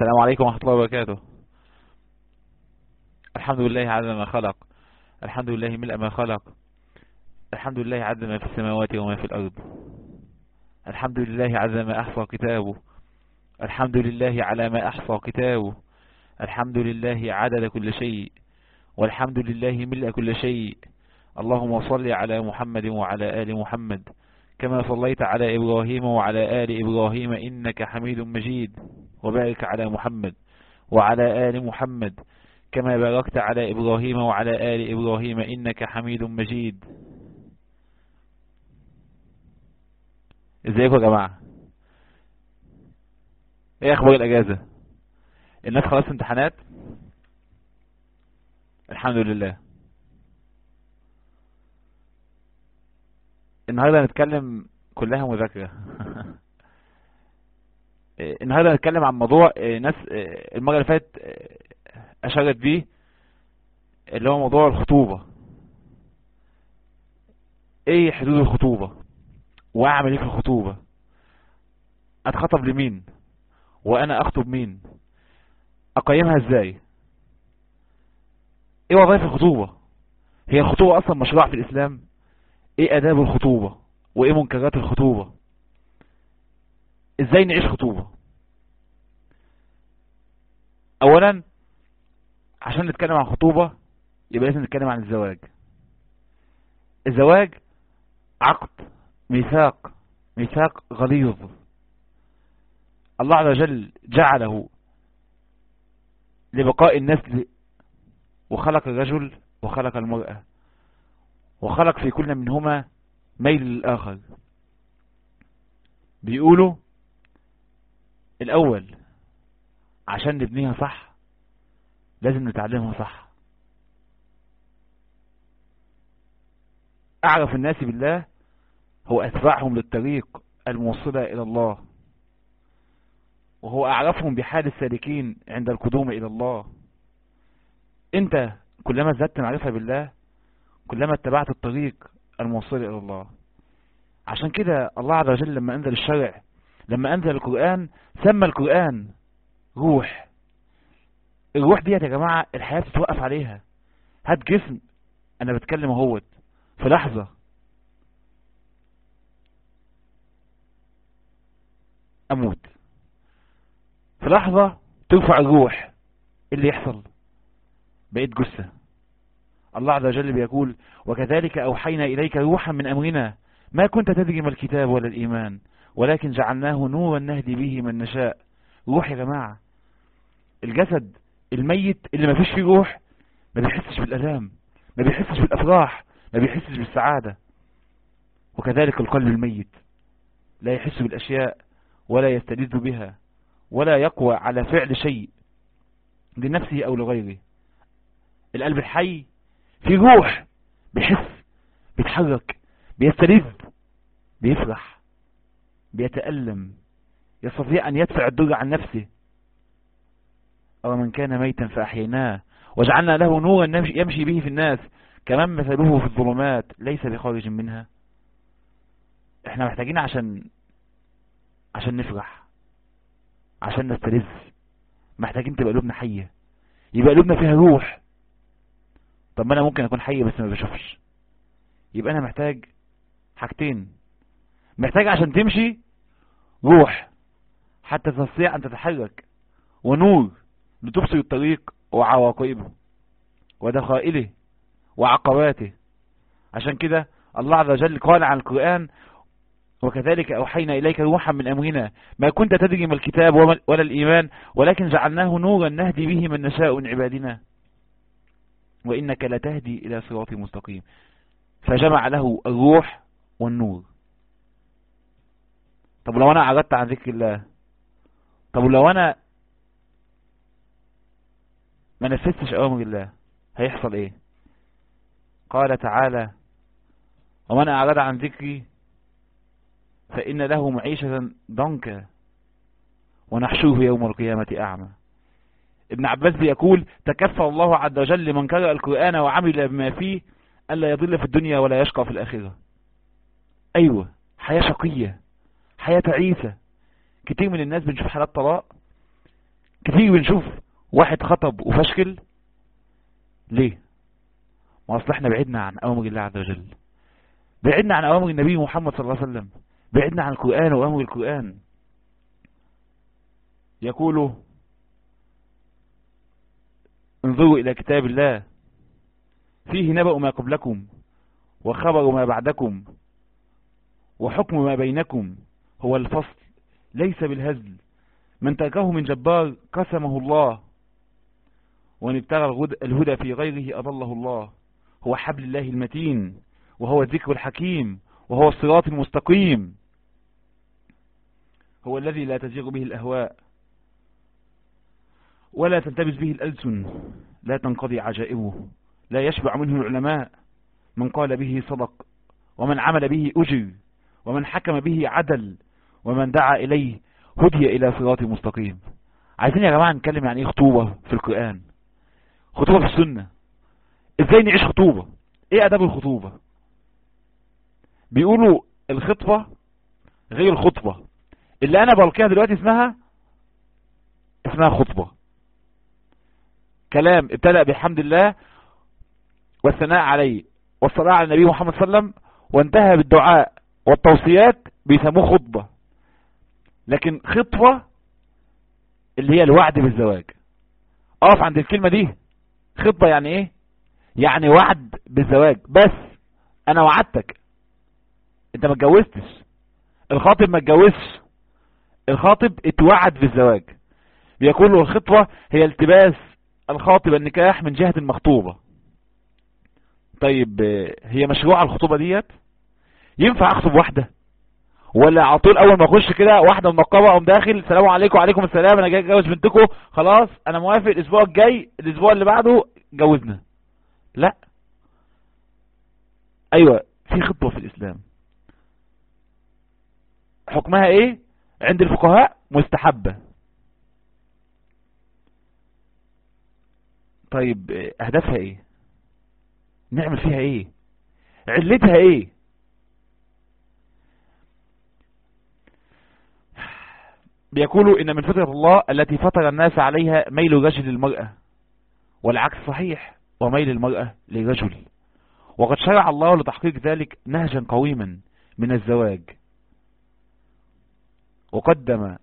السلام عليكم ورحمة الله وبركاته الحمد لله عدد ما خلق الحمد لله ملء ما خلق الحمد لله عدد ما في السماوات وما في الأرض الحمد لله عدد ما أحصى كتابه الحمد لله على ما أحصى كتابه الحمد لله عدد كل شيء والحمد لله ملء كل شيء اللهم صل على محمد وعلى آل محمد كما صليت على إبراهيم وعلى آل إبراهيم إنك حميد مجيد وبارك على محمد وعلى آل محمد كما باركت على إبراهيم وعلى آل إبراهيم إنك حميد مجيد ازيكم يا جماعة ايه اخبار الاجازة الناس خلاص امتحانات الحمد لله النهاردة هنتكلم كلها مذاكرة النهاردة هنتكلم عن موضوع ناس المرة اللي فاتت اشارت بيه اللي هو موضوع الخطوبة ايه حدود الخطوبة واعمل ايه في الخطوبة اتخطب لمين وانا اخطب مين اقيمها ازاي ايه وظائف الخطوبة هي الخطوبة اصلا مشروع في الاسلام ايه اداب الخطوبة وايه منكرات الخطوبة ازاي نعيش خطوبة اولا عشان نتكلم عن خطوبة يبقى لازم نتكلم عن الزواج الزواج عقد ميثاق ميثاق غليظ الله عز وجل جعله لبقاء النسل وخلق الرجل وخلق المرأة وخلق في كل منهما ميل للآخر بيقولوا الأول عشان نبنيها صح لازم نتعلمها صح أعرف الناس بالله هو أتبعهم للطريق الموصلة إلى الله وهو أعرفهم بحال السالكين عند القدوم إلى الله أنت كلما زدت معرفة بالله كلما اتبعت الطريق الموصل إلى الله عشان كده الله عز وجل لما أنزل الشرع لما أنزل القرآن سمى القرآن روح الروح ديت يا جماعة الحياة تتوقف عليها هات جسم أنا بتكلم اهوت في لحظة أموت في لحظة ترفع الروح اللي يحصل بقيت جثة الله عز وجل بيقول وكذلك أوحينا إليك روحا من أمرنا ما كنت تدري ما الكتاب ولا الإيمان ولكن جعلناه نورا نهدي به من نشاء روح يا جماعة الجسد الميت اللي ما فيش فيه روح ما بيحسش بالألام ما بيحسش بالأفراح ما بيحسش بالسعادة وكذلك القلب الميت لا يحس بالأشياء ولا يستلذ بها ولا يقوى على فعل شيء لنفسه أو لغيره القلب الحي في روح بيحس بيتحرك بيستلذ بيفرح بيتألم يستطيع أن يدفع الضر عن نفسه أو من كان ميتا فأحييناه وجعلنا له نورا يمشي به في الناس كمان مثله في الظلمات ليس بخارج منها احنا محتاجين عشان عشان نفرح عشان نستلذ محتاجين تبقى قلوبنا حية يبقى قلوبنا فيها روح طب ما انا ممكن اكون حي بس ما بشوفش يبقى انا محتاج حاجتين محتاج عشان تمشي روح حتى تستطيع ان تتحرك ونور لتبصر الطريق وعواقبه ودخائله وعقباته عشان كده الله عز وجل قال عن القرآن وكذلك أوحينا إليك روحا من أمرنا ما كنت تدري ما الكتاب ولا الإيمان ولكن جعلناه نورا نهدي به من نشاء من عبادنا وإنك لتهدي إلى صراط مستقيم فجمع له الروح والنور طب لو أنا أعرضت عن ذكر الله طب لو أنا ما نفذتش أوامر الله هيحصل إيه قال تعالى ومن أعرض عن ذكري فإن له معيشة ضنكا ونحشوه يوم القيامة أعمى ابن عباس بيقول تكفى الله عز وجل لمن قرأ القرآن وعمل بما فيه ألا يضل في الدنيا ولا يشقى في الآخرة أيوة حياة شقية حياة تعيسة كتير من الناس بنشوف حالات طلاق كتير بنشوف واحد خطب وفشكل ليه ما اصل احنا بعدنا عن اوامر الله عز وجل بعدنا عن اوامر النبي محمد صلى الله عليه وسلم بعدنا عن القرآن واوامر القرآن يقول انظروا الى كتاب الله فيه نبأ ما قبلكم وخبر ما بعدكم وحكم ما بينكم هو الفصل ليس بالهزل من تركه من جبار قسمه الله ومن ابتغى الهدى في غيره أضله الله هو حبل الله المتين وهو الذكر الحكيم وهو الصراط المستقيم هو الذي لا تزيغ به الأهواء ولا تلتبس به الألسن لا تنقضي عجائبه لا يشبع منه العلماء من قال به صدق ومن عمل به أجر ومن حكم به عدل ومن دعا إليه هدي إلى صراط مستقيم عايزين يا جماعة نتكلم يعني ايه خطوبة في القرآن خطوبة في السنة ازاي نعيش خطوبة ايه اداب الخطوبة بيقولوا الخطبة غير الخطبة اللي انا بلقيها دلوقتي اسمها اسمها خطبة كلام ابتدأ بحمد الله والثناء عليه والصلاة على النبي محمد صلى الله عليه وسلم وانتهى بالدعاء والتوصيات بيسموه خطبة لكن خطوة اللي هي الوعد بالزواج اقف عند الكلمة دي خطبة يعني ايه يعني وعد بالزواج بس انا وعدتك انت ما اتجوزتش الخاطب ما اتجوزش الخاطب اتوعد بالزواج بيقول له الخطوة هي التباس الخاطب النكاح من جهة المخطوبة طيب هي مشروع الخطوبة ديت ينفع اخطب واحدة ولا على طول اول ما اخش كده واحده منقبه اقوم داخل السلام عليكم وعليكم السلام انا جاي اتجوز بنتكم خلاص انا موافق الاسبوع الجاي الاسبوع اللي بعده جوزنا لا ايوه في خطوه في الاسلام حكمها ايه عند الفقهاء مستحبه طيب اهدافها ايه نعمل فيها ايه علتها ايه بيقولوا ان من فطرة الله التي فطر الناس عليها ميل الرجل للمرأة والعكس صحيح وميل المرأة للرجل وقد شرع الله لتحقيق ذلك نهجا قويما من الزواج وقدم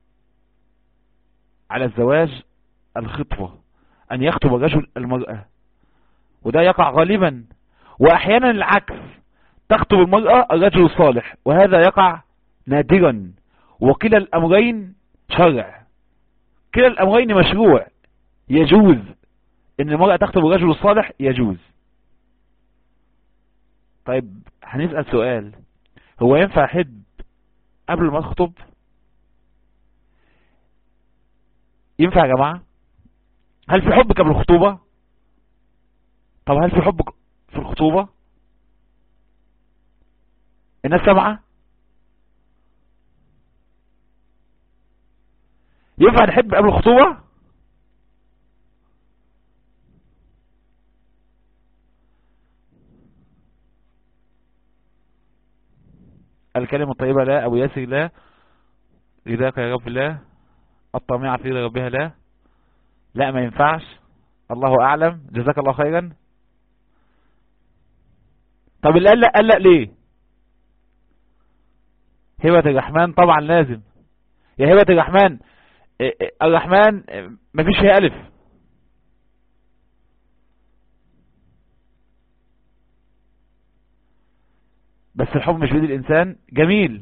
على الزواج الخطوة ان يخطب الرجل المرأة وده يقع غالبا واحيانا العكس تخطب المرأة الرجل الصالح وهذا يقع نادرا وكلا الامرين شرع كلا الامرين مشروع يجوز ان المرأة تخطب الرجل الصالح يجوز طيب هنسأل سؤال هو ينفع حد قبل ما تخطب ينفع يا جماعة هل في حب قبل الخطوبة طب هل في حب في الخطوبة الناس سامعة ينفع نحب قبل الخطوبة الكلمة الطيبة لا أبو ياسر لا رضاك يا رب لا الطامعة في ربها لا لا ما ينفعش الله أعلم جزاك الله خيرا طب اللي قال لا قال لا ليه هبة الرحمن طبعا لازم يا هبة الرحمن الرحمن مفيش فيها ألف بس الحب مش بيد الإنسان جميل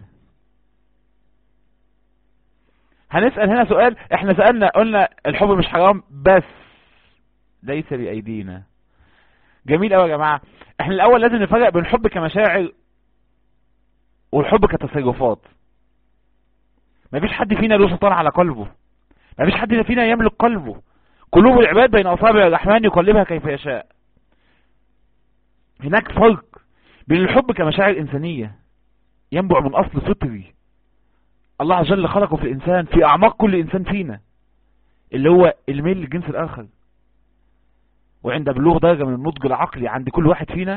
هنسأل هنا سؤال احنا سألنا قلنا الحب مش حرام بس ليس بأيدينا جميل قوي يا جماعة احنا الأول لازم نفرق بين الحب كمشاعر والحب كتصرفات مفيش حد فينا له سلطان على قلبه مفيش حد فينا يملك قلبه قلوب العباد بين أصابع الرحمن يقلبها كيف يشاء هناك فرق بين الحب كمشاعر إنسانية ينبع من أصل فطري الله عز وجل خلقه في الإنسان في أعماق كل إنسان فينا اللي هو الميل للجنس الآخر وعند بلوغ درجة من النضج العقلي عند كل واحد فينا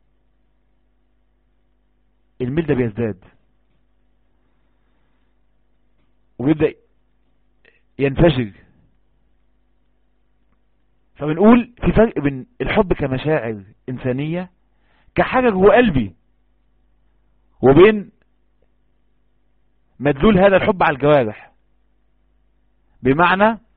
الميل ده بيزداد وبيبدأ ينفجر فبنقول في فرق بين الحب كمشاعر إنسانية كحاجة جوه قلبي وبين مدلول هذا الحب على الجوارح بمعنى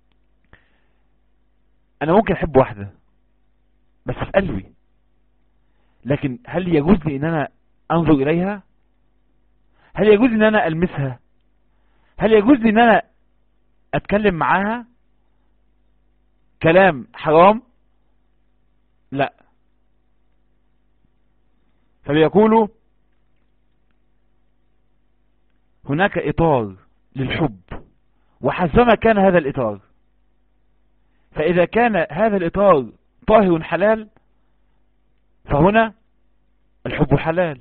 انا ممكن احب واحدة بس في قلبي لكن هل يجوز لي ان انا انظر اليها هل يجوز لي ان انا المسها هل يجوز لي ان انا اتكلم معاها كلام حرام لا فبيقولوا هناك اطار للحب وحسبما كان هذا الاطار فاذا كان هذا الاطار طاهر حلال فهنا الحب حلال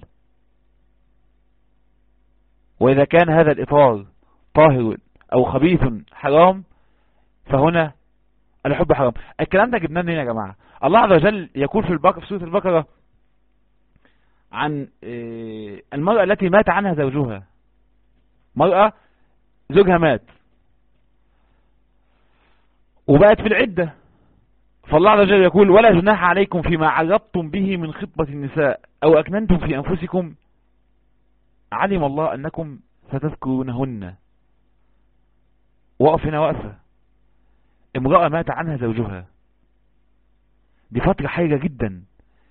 واذا كان هذا الاطار طاهر او خبيث حرام فهنا الحب حرام الكلام ده جبناه منين يا جماعة الله عز وجل يقول في البقرة في سورة البقرة عن المرأة التي مات عنها زوجها مرأة زوجها مات وبقت في العدة فالله عز وجل يقول ولا جناح عليكم فيما عرضتم به من خطبة النساء او اكننتم في انفسكم علم الله انكم ستذكرونهن وقف هنا وقفة امرأة مات عنها زوجها دي فترة حيرة جدا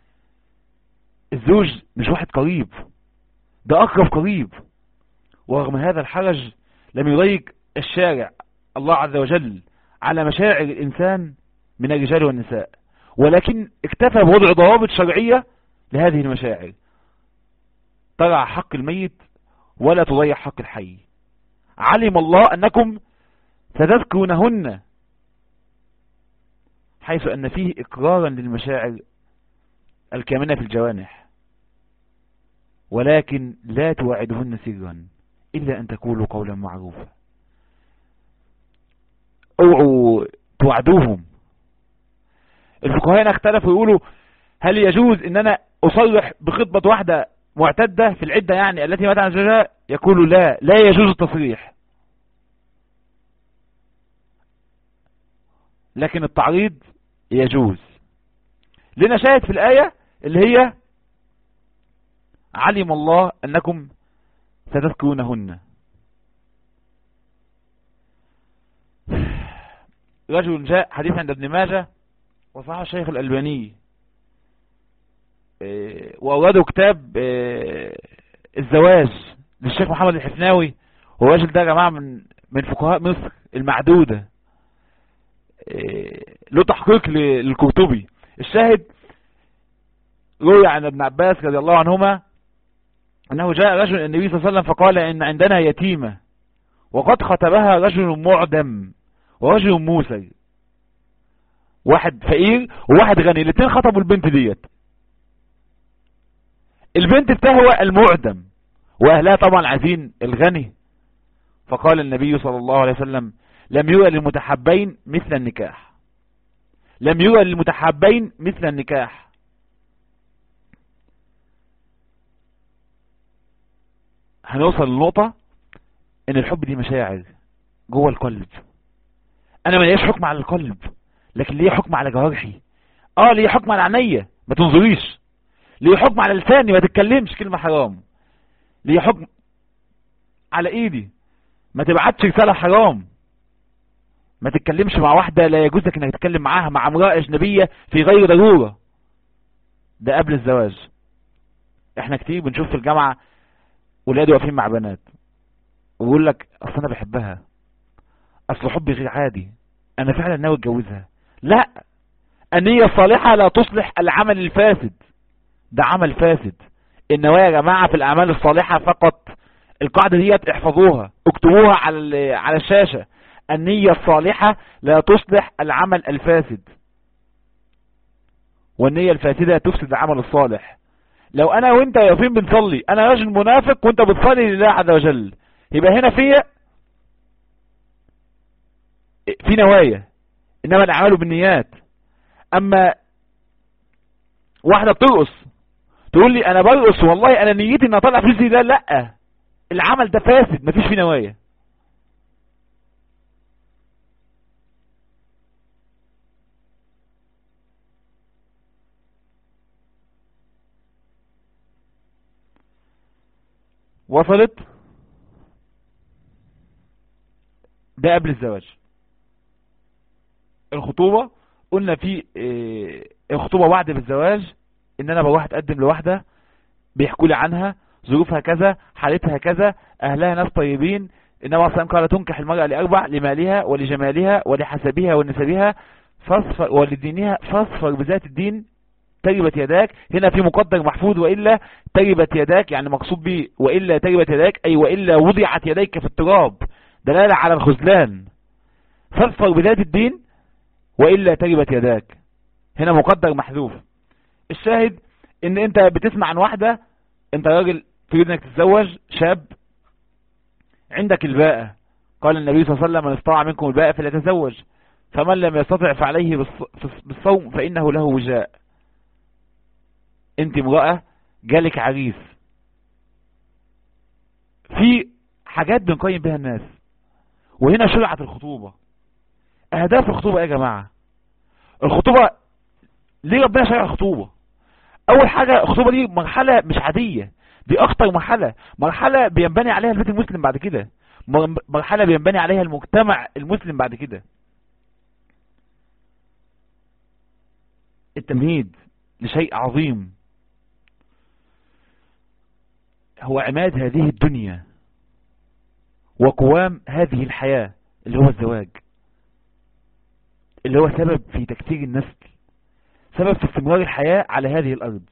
الزوج مش واحد قريب ده اقرب قريب ورغم هذا الحرج لم يضيق الشارع الله عز وجل على مشاعر الانسان من الرجال والنساء ولكن اكتفى بوضع ضوابط شرعية لهذه المشاعر ترى حق الميت ولا تضيع حق الحي علم الله انكم ستذكرونهن حيث ان فيه اقرارا للمشاعر الكامنة في الجوانح ولكن لا توعدهن سرا الا ان تقولوا قولا معروفا اوعوا توعدوهم الفقهاء اختلفوا يقولوا هل يجوز ان انا اصرح بخطبة واحدة معتدة في العدة يعني التي مات عن زوجها يقولوا لا لا يجوز التصريح لكن التعريض يجوز لنا شاهد في الآية اللي هي علم الله أنكم ستذكرونهن رجل جاء حديث عند ابن ماجه وصحح الشيخ الألباني وأورده كتاب الزواج للشيخ محمد الحفناوي والراجل ده يا جماعة من من فقهاء مصر المعدودة له تحقيق للكرطبي الشاهد روي عن ابن عباس رضي الله عنهما انه جاء رجل النبي صلى الله عليه وسلم فقال ان عندنا يتيمة وقد خطبها رجل معدم ورجل موسى واحد فقير وواحد غني الاثنين خطبوا البنت ديت البنت بتهوى المعدم واهلها طبعا عايزين الغني فقال النبي صلى الله عليه وسلم لم يرى للمتحبين مثل النكاح لم يرى للمتحبين مثل النكاح هنوصل لنقطة ان الحب دي مشاعر جوه القلب انا ما ليش حكم على القلب لكن ليه حكم على جوارحي اه ليه حكم على عينيا ما تنظريش ليه حكم على لساني ما تتكلمش كلمة حرام ليه حكم على ايدي ما تبعتش رسالة حرام ما تتكلمش مع واحدة لا يجوز لك انك تتكلم معاها مع امرأة اجنبية في غير ضرورة ده قبل الزواج احنا كتير بنشوف في الجامعة ولاد واقفين مع بنات ويقول لك اصل انا بحبها اصل حبي غير عادي انا فعلا ناوي اتجوزها لا النية الصالحة لا تصلح العمل الفاسد ده عمل فاسد النوايا يا جماعة في الاعمال الصالحة فقط القاعدة ديت احفظوها اكتبوها على على الشاشة النية الصالحة لا تصلح العمل الفاسد والنية الفاسدة تفسد العمل الصالح لو انا وانت واقفين بنصلي انا راجل منافق وانت بتصلي لله عز وجل يبقى هنا في في نوايا انما الاعمال بالنيات اما واحدة بترقص تقول لي انا برقص والله انا نيتي ان اطلع فلوسي ده لا العمل ده فاسد مفيش فيه نوايا وصلت ده قبل الزواج الخطوبة قلنا في اه الخطوبة بعد بالزواج ان انا بروح اتقدم لواحدة بيحكوا لي عنها ظروفها كذا حالتها كذا اهلها ناس طيبين انما اصلا قال تنكح المرأة لاربع لمالها ولجمالها ولحسبها ونسبها فاصفر ولدينها فاصفر بذات الدين تربت يداك هنا في مقدر محفوظ وإلا تربت يداك يعني مقصود به وإلا تربت يداك أي وإلا وضعت يديك في التراب دلالة على الخذلان فاصفر بذات الدين وإلا تربت يداك هنا مقدر محذوف الشاهد ان انت بتسمع عن واحدة انت راجل تريد انك تتزوج شاب عندك الباءة قال النبي صلى الله عليه وسلم من استطاع منكم الباءة فليتزوج فمن لم يستطع فعليه بالصوم فإنه له وجاء انت امرأة جالك عريس في حاجات بنقيم بها الناس وهنا شرعت الخطوبة اهداف الخطوبة ايه يا جماعة الخطوبة ليه ربنا شرع الخطوبة اول حاجة الخطوبة دي مرحلة مش عادية دي اخطر مرحلة مرحلة بينبني عليها البيت المسلم بعد كده مرحلة بينبني عليها المجتمع المسلم بعد كده التمهيد لشيء عظيم هو عماد هذه الدنيا وقوام هذه الحياة اللي هو الزواج اللي هو سبب في تكثير النسل سبب في استمرار الحياة على هذه الأرض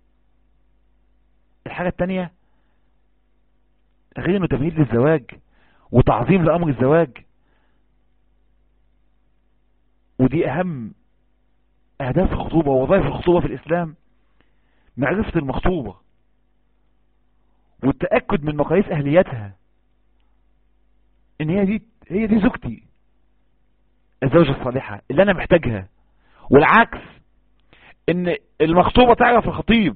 الحاجة التانية غير انه تمهيد للزواج وتعظيم لأمر الزواج ودي أهم أهداف الخطوبة ووظائف الخطوبة في الإسلام معرفة المخطوبة والتأكد من مقاييس أهليتها إن هي دي هي دي زوجتي الزوجة الصالحة اللي أنا محتاجها والعكس إن المخطوبة تعرف الخطيب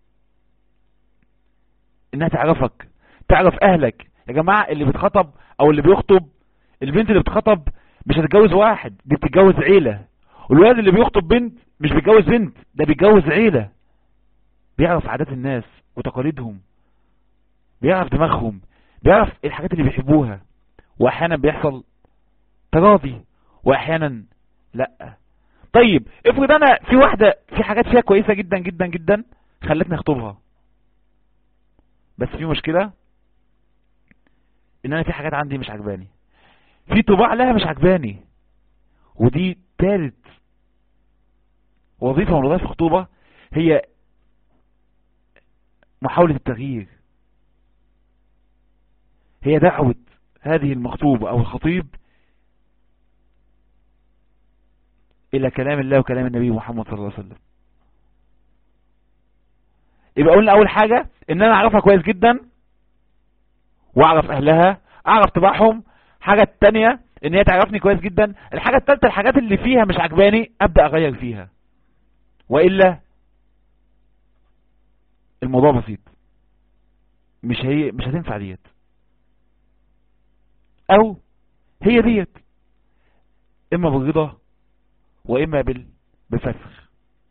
إنها تعرفك تعرف أهلك يا جماعة اللي بتخطب أو اللي بيخطب البنت اللي بتخطب مش هتتجوز واحد دي بتتجوز عيلة والولد اللي بيخطب بنت مش بيتجوز بنت ده بيتجوز عيلة بيعرف عادات الناس وتقاليدهم بيعرف دماغهم بيعرف ايه الحاجات اللي بيحبوها واحيانا بيحصل تراضي واحيانا لا طيب افرض انا في واحدة في حاجات فيها كويسة جدا جدا جدا خلتني اخطبها بس في مشكلة ان انا في حاجات عندي مش عجباني في طباع لها مش عجباني ودي تالت وظيفة من وظائف الخطوبة هي محاولة التغيير هي دعوة هذه المخطوبة او الخطيب الى كلام الله وكلام النبي محمد صلى الله عليه وسلم يبقى قلنا اول حاجة ان انا اعرفها كويس جدا واعرف اهلها اعرف طباعهم حاجة التانية ان هي تعرفني كويس جدا الحاجة التالتة الحاجات اللي فيها مش عجباني ابدأ اغير فيها وإلا الموضوع بسيط مش هي مش هتنفع ديت او هي ديت اما بالرضا واما بال بفسخ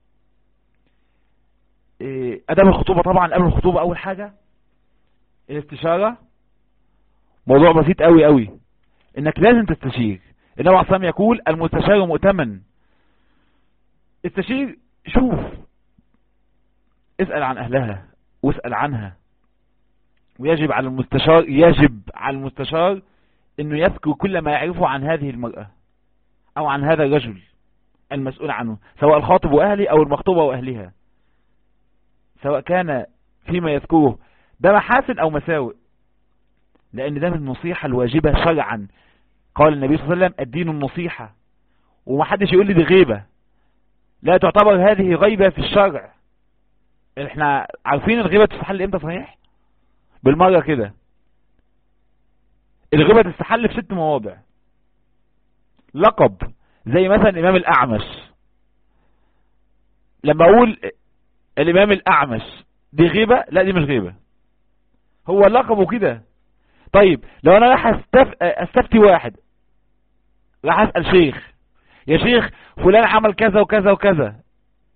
إيه اداب الخطوبة طبعا قبل الخطوبة اول حاجة الاستشارة موضوع بسيط قوي قوي انك لازم تستشير النبي عليه الصلاه يقول المستشار مؤتمن استشير شوف اسأل عن اهلها واسأل عنها ويجب على المستشار يجب على المستشار انه يذكر كل ما يعرفه عن هذه المرأة او عن هذا الرجل المسؤول عنه سواء الخاطب واهلي او المخطوبة واهلها سواء كان فيما يذكره ده محاسن او مساوئ لان ده من النصيحة الواجبة شرعا قال النبي صلى الله عليه وسلم الدين النصيحة ومحدش يقول لي دي غيبة لا تعتبر هذه غيبة في الشرع احنا عارفين الغيبة تستحل امتى صحيح بالمرة كده الغيبة تستحل في ست مواضع لقب زي مثلا الامام الاعمش لما اقول الامام الاعمش دي غيبة لا دي مش غيبة هو لقبه كده طيب لو انا راح استف... استفتي واحد راح اسأل شيخ يا شيخ فلان عمل كذا وكذا وكذا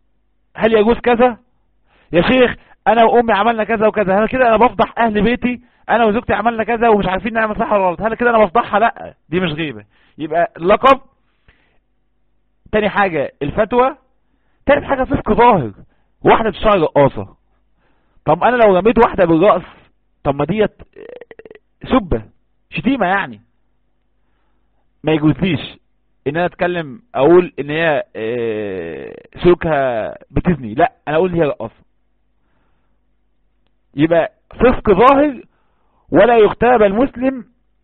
هل يجوز كذا يا شيخ انا وامي عملنا كذا وكذا هل كده انا بفضح اهل بيتي انا وزوجتي عملنا كذا ومش عارفين نعمل صح ولا غلط هل كده انا بفضحها لا دي مش غيبة يبقى اللقب تاني حاجة الفتوى تالت حاجة فسق ظاهر واحدة بتشتغل رقاصة طب انا لو رميت واحدة بالرأس طب ما ديت سبة شتيمة يعني ما يجوزليش ان انا اتكلم اقول ان هي سلوكها بتزني لا انا اقول هي رقاصة يبقى فسق ظاهر ولا يغتاب المسلم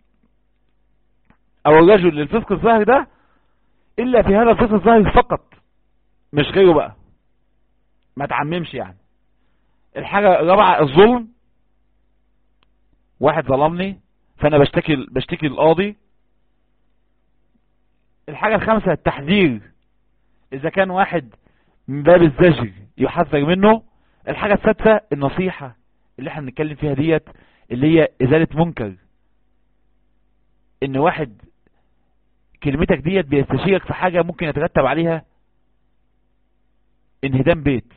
او الرجل للفسق الظاهر ده الا في هذا الفسق الظاهر فقط مش غيره بقى ما تعممش يعني الحاجة الرابعة الظلم واحد ظلمني فانا بشتكي بشتكي القاضي الحاجة الخامسة التحذير اذا كان واحد من باب الزجر يحذر منه الحاجة السادسة النصيحة اللي احنا بنتكلم فيها ديت اللي هي ازالة منكر ان واحد كلمتك ديت بيستشيرك في حاجة ممكن يترتب عليها انهدام بيت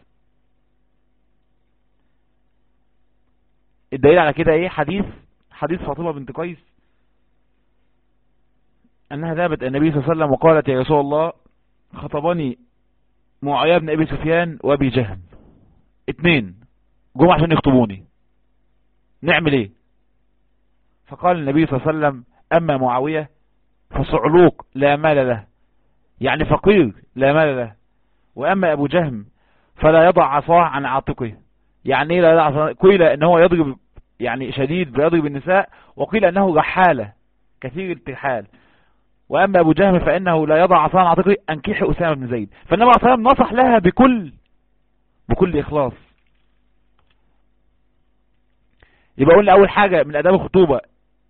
الدليل على كده ايه حديث حديث فاطمة بنت قيس انها ذهبت النبي صلى الله عليه وسلم وقالت يا رسول الله خطبني معاوية بن ابي سفيان وابي جهم اتنين جم عشان يخطبوني نعمل ايه فقال النبي صلى الله عليه وسلم اما معاوية فصعلوق لا مال له يعني فقير لا مال له واما ابو جهم فلا يضع عصاه عن عاتقه يعني ايه لا يضع عصاه قيل ان هو يضرب يعني شديد بيضرب النساء وقيل انه رحالة كثير الترحال واما ابو جهم فانه لا يضع عصاه عن عاتقه انكح اسامه بن زيد فالنبي صلى الله عليه وسلم نصح لها بكل بكل اخلاص يبقى قلنا اول حاجة من اداب الخطوبة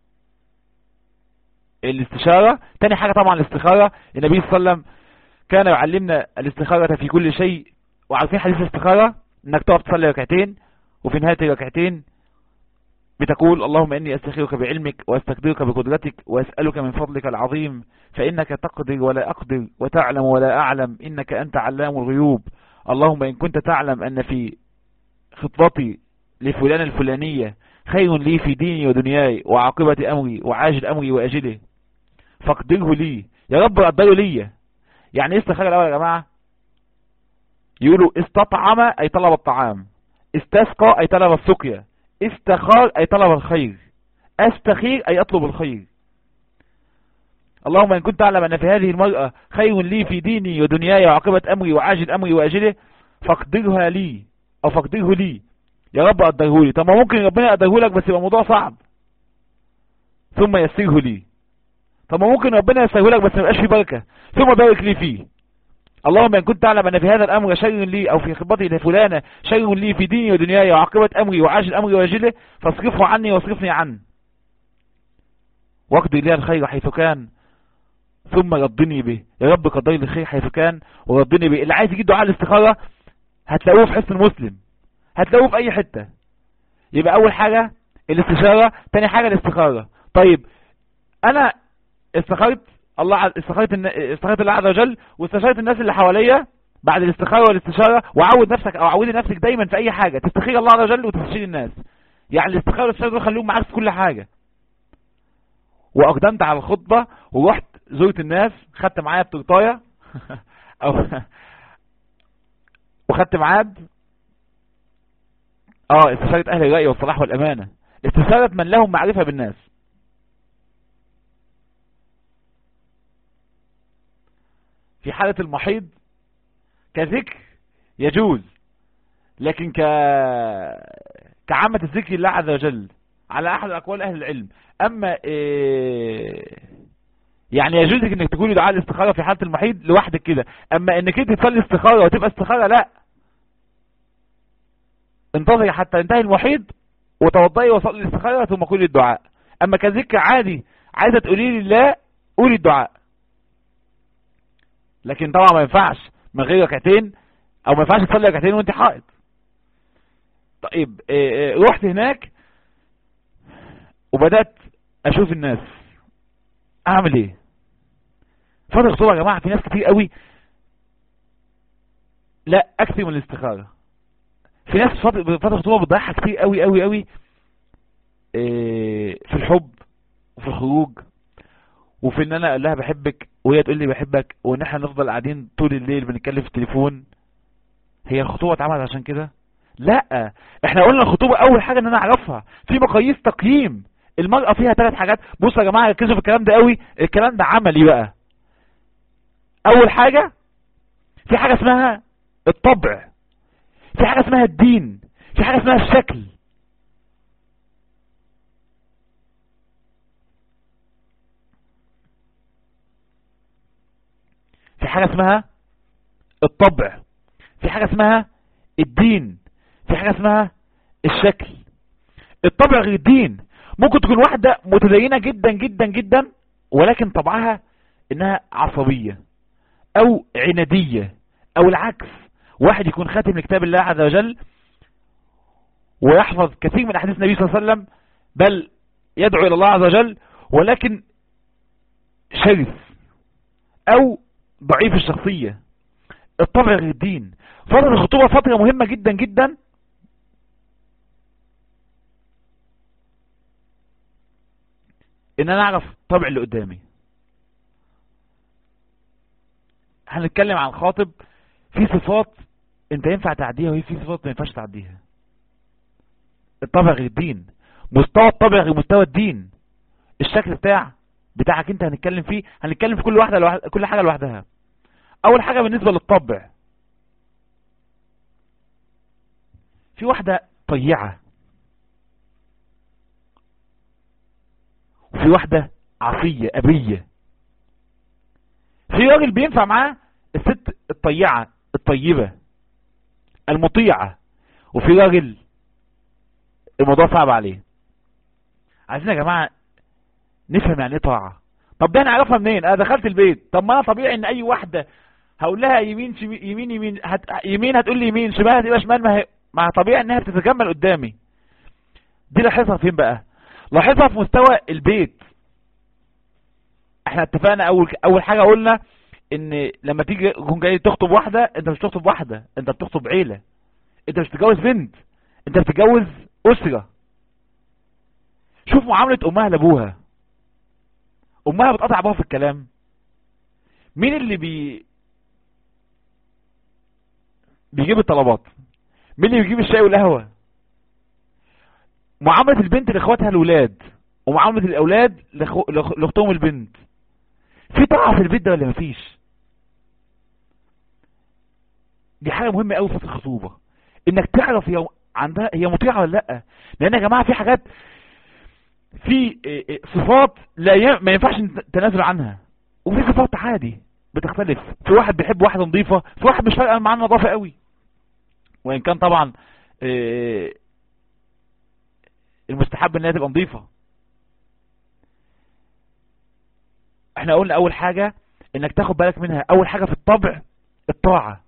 الاستشارة تاني حاجة طبعا الاستخارة النبي صلى الله عليه وسلم كان يعلمنا الاستخارة في كل شيء وعارفين حديث الاستخارة انك تقف تصلي ركعتين وفي نهاية الركعتين بتقول اللهم اني استخيرك بعلمك واستقدرك بقدرتك واسألك من فضلك العظيم فانك تقدر ولا اقدر وتعلم ولا اعلم انك انت علام الغيوب اللهم ان كنت تعلم ان في خطبتي لفلان الفلانية خير لي في ديني ودنياي وعاقبة امري وعاجل امري واجله فاقدره لي يا رب قدره لي يعني ايه استخارة الاول يا جماعة يقولوا استطعم اي طلب الطعام استسقى اي طلب السقيا استخار اي طلب الخير استخير اي اطلب الخير اللهم ان كنت تعلم ان في هذه المرأة خير لي في ديني ودنياي وعاقبة امري وعاجل امري واجله فاقدرها لي او فاقدره لي يا رب قدره لي طب ما ممكن ربنا يقدره لك بس يبقى الموضوع صعب ثم يسره لي طب ما ممكن ربنا يسره لك بس ما يبقاش فيه بركه ثم بارك لي فيه اللهم ان كنت تعلم ان في هذا الامر شر لي او في خطبتي لفلانه شر لي في ديني ودنياي وعاقبه امري وعاجل امري واجله فاصرفه عني واصرفني عنه واقضي لي الخير حيث كان ثم ردني به يا رب قدر لي الخير حيث كان وردني به اللي عايز يجيب دعاء الاستخاره هتلاقوه في حسن المسلم هتلاقوه في اي حتة يبقى اول حاجة الاستشارة تاني حاجة الاستخارة طيب انا استخارت الله استخارت استخارت الله عز وجل واستشارت الناس اللي حواليا بعد الاستخارة والاستشارة وعود نفسك او عودي نفسك دايما في اي حاجة تستخير الله عز وجل وتستشير الناس يعني الاستخارة والاستشارة دول خليهم معاك في كل حاجة واقدمت على الخطبة ورحت زرت الناس خدت معايا بتورتايه او وخدت ميعاد اه استشارة اهل الرأي والصلاح والامانة استشارة من لهم معرفة بالناس في حالة المحيض كذكر يجوز لكن ك كعامة الذكر لله عز وجل على احد اقوال اهل العلم اما إيه يعني يجوز لك انك تقولي دعاء الاستخارة في حالة المحيض لوحدك كده اما انك انت تصلي استخارة وتبقى استخارة لا انتظري حتى ينتهي المحيض وتوضئي وصلي الاستخارة ثم قولي الدعاء اما كذكر عادي عايزة تقولي لي لا قولي الدعاء لكن طبعا ما ينفعش من غير ركعتين او ما ينفعش تصلي ركعتين وانت حائض طيب إيه إيه رحت هناك وبدأت اشوف الناس اعمل ايه فترة خطوبة يا جماعة في ناس كتير قوي لا اكثر من الاستخارة في ناس فترة خطوبة بتضيعها كتير قوي قوي قوي إيه في الحب وفي الخروج وفي ان انا اقول لها بحبك وهي تقول لي بحبك وان احنا نفضل قاعدين طول الليل بنتكلم في التليفون هي الخطوبة اتعملت عشان كده لا احنا قلنا الخطوبة اول حاجة ان انا اعرفها في مقاييس تقييم المرأة فيها ثلاث حاجات بصوا يا جماعة ركزوا في الكلام ده قوي الكلام ده عملي بقى اول حاجة في حاجة اسمها الطبع في حاجة اسمها الدين في حاجة اسمها الشكل في حاجة اسمها الطبع في حاجة اسمها الدين في حاجة اسمها الشكل الطبع غير الدين ممكن تكون واحدة متدينة جدا جدا جدا ولكن طبعها انها عصبية او عنادية او العكس واحد يكون خاتم لكتاب الله عز وجل ويحفظ كثير من احاديث النبي صلى الله عليه وسلم بل يدعو الى الله عز وجل ولكن شرس او ضعيف الشخصية الطبع غير الدين فترة الخطوبة فترة مهمة جدا جدا ان انا اعرف طبع اللي قدامي هنتكلم عن خاطب في صفات انت ينفع تعديها وهي في صفات ما ينفعش تعديها الطبع غير الدين مستوى الطبع غير مستوى الدين الشكل بتاع بتاعك انت هنتكلم فيه هنتكلم في كل واحدة لوحد... كل حاجة لوحدها اول حاجة بالنسبة للطبع في واحدة طيعة وفي واحدة عصية أبية في راجل بينفع معاه الست الطيعة الطيبة المطيعة وفي راجل الموضوع صعب عليه عايزين يا جماعة نفهم يعني ايه طاعة طب ده انا اعرفها منين انا دخلت البيت طب ما انا طبيعي ان اي واحدة هقول لها يمين شمي... يمين يمين هت... يمين هتقول لي يمين شمال هتبقى شمال ما هي ما طبيعي انها بتتجمل قدامي دي لاحظها فين بقى لاحظها في مستوى البيت احنا اتفقنا اول اول حاجة قلنا ان لما تيجي تكون جاي تخطب واحدة انت مش تخطب واحدة انت بتخطب عيلة انت مش بتتجوز بنت انت بتتجوز اسرة شوف معاملة امها لابوها امها بتقطع ابوها في الكلام مين اللي بي بيجيب الطلبات مين اللي بيجيب الشاي والقهوة معاملة البنت لاخواتها الولاد ومعاملة الاولاد لأخو- لأخ- لاختهم البنت في طاعة في البيت ده ولا مفيش دي حاجة مهمة قوي في فترة الخطوبة انك تعرف هي عندها هي مطيعة ولا لا لان يا جماعة في حاجات في إيه إيه صفات لا ي... ما ينفعش تنازل عنها وفي صفات عادي بتختلف في واحد بيحب واحدة نظيفة في واحد مش فارقة معاه النظافة قوي وان كان طبعا إيه المستحب انها تبقى نظيفة احنا قلنا اول حاجة انك تاخد بالك منها اول حاجة في الطبع الطاعة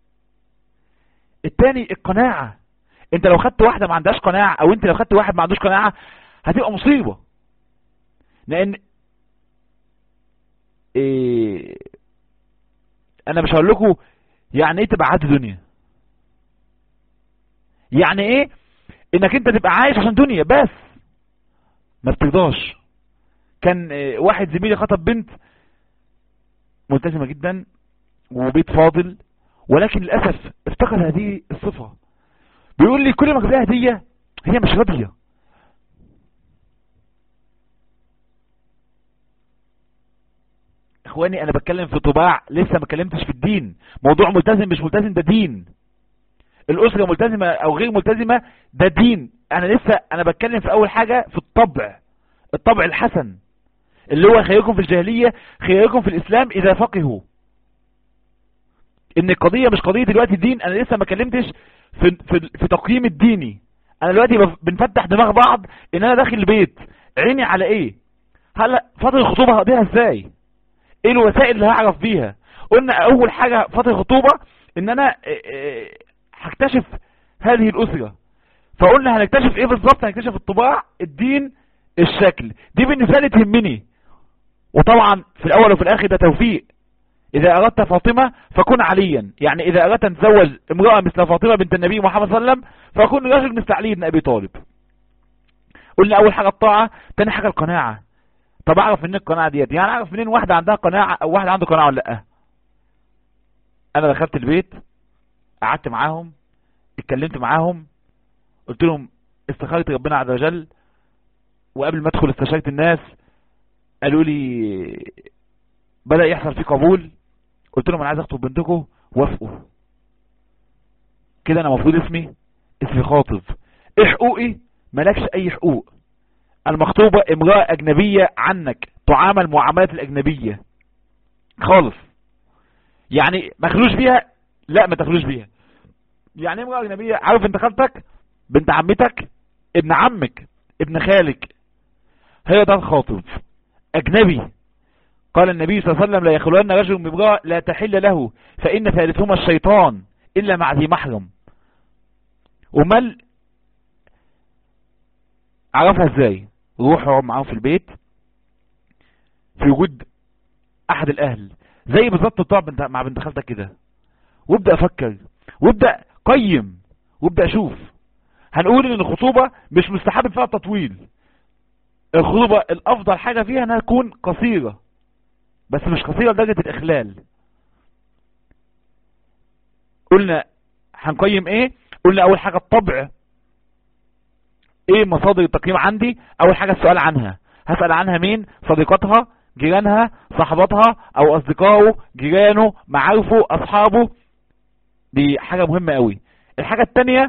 التاني القناعة انت لو خدت واحدة ما عندهاش قناعة او انت لو خدت واحد ما عندوش قناعة هتبقى مصيبة لان إيه انا مش هقول لكم يعني ايه تبقى عاد دنيا يعني ايه انك انت تبقى عايش عشان دنيا بس ما بترضاش كان إيه واحد زميلي خطب بنت ملتزمة جدا وبيت فاضل ولكن للأسف افتقد هذه الصفة بيقول لي كل ما جاب هدية هي مش راضية اخواني انا بتكلم في طباع لسه ما اتكلمتش في الدين موضوع ملتزم مش ملتزم ده دين الاسرة ملتزمة او غير ملتزمة ده دين انا لسه انا بتكلم في اول حاجة في الطبع الطبع الحسن اللي هو خيركم في الجاهلية خيركم في الاسلام اذا فقهوا ان القضية مش قضية دلوقتي الدين انا لسه ما كلمتش في, في, في تقييم الديني انا دلوقتي بف- بنفتح دماغ بعض ان انا داخل البيت عيني على ايه هلا فترة الخطوبة هقضيها ازاي ايه الوسائل اللي هعرف بيها قلنا اول حاجة فترة الخطوبة ان انا إيه، إيه، هكتشف هذه الاسرة فقلنا هنكتشف ايه بالظبط هنكتشف الطباع الدين الشكل دي بالنسبة لي تهمني وطبعا في الاول وفي الاخر ده توفيق اذا اردت فاطمة فكن عليا يعني اذا اردت ان تزوج امرأة مثل فاطمة بنت النبي محمد صلى الله عليه وسلم فكن رجل مثل علي بن ابي طالب قلنا اول حاجة الطاعة تاني حاجة القناعة طب اعرف منين القناعة ديت يعني اعرف منين واحدة عندها قناعة او واحد عنده قناعة ولا لا انا دخلت البيت قعدت معاهم اتكلمت معاهم قلت لهم استخارت ربنا عز وجل وقبل ما ادخل استشارت الناس قالوا لي بدأ يحصل فيه قبول قلت لهم انا عايز اخطب بنتكم وافقوا كده انا المفروض اسمي اسمي خاطب ايه حقوقي مالكش اي حقوق المخطوبة امرأة اجنبية عنك تعامل معاملة الاجنبية خالص يعني ما تخلوش بيها لا ما تخلوش بيها يعني ايه امرأة اجنبية عارف انت خالتك بنت عمتك ابن عمك ابن خالك هي ده الخاطب اجنبي قال النبي صلى الله عليه وسلم لا يخلون رجل بامرأة لا تحل له فإن ثالثهما الشيطان إلا مع ذي محرم ومال عرفها ازاي روح اقعد معاهم في البيت في وجود احد الاهل زي بالظبط بتوع بنت مع بنت خالتك كده وابدا افكر وابدا قيم وابدا اشوف هنقول ان الخطوبة مش مستحب فيها التطويل الخطوبة الافضل حاجة فيها انها تكون قصيرة بس مش قصيرة لدرجة الاخلال قلنا هنقيم ايه قلنا اول حاجة الطبع ايه مصادر التقييم عندي اول حاجة السؤال عنها هسأل عنها مين صديقاتها جيرانها صحباتها او اصدقائه جيرانه معارفه اصحابه دي حاجة مهمة قوي الحاجة التانية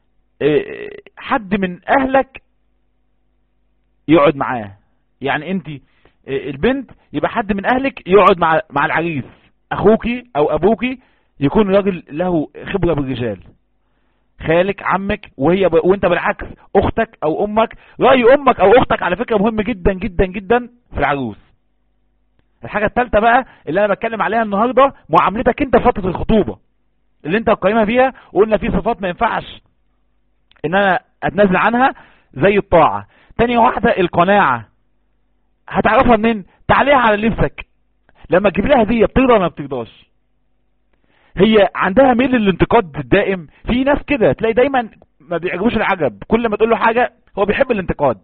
حد من اهلك يقعد معاه يعني انت البنت يبقى حد من اهلك يقعد مع مع العريس اخوكي او ابوكي يكون راجل له خبرة بالرجال خالك عمك وهي ب... وانت بالعكس اختك او امك رأي امك او اختك على فكرة مهم جدا جدا جدا في العروس الحاجة الثالثة بقى اللي انا بتكلم عليها النهاردة معاملتك انت في فترة الخطوبة اللي انت قيمها فيها وقلنا في صفات ما ينفعش ان انا اتنازل عنها زي الطاعة تاني واحدة القناعة هتعرفها منين تعليها على لبسك لما تجيب لها هدية بترضى ولا ما بترضاش هي عندها ميل للانتقاد الدائم في ناس كده تلاقي دايما ما بيعجبوش العجب كل ما تقول له حاجة هو بيحب الانتقاد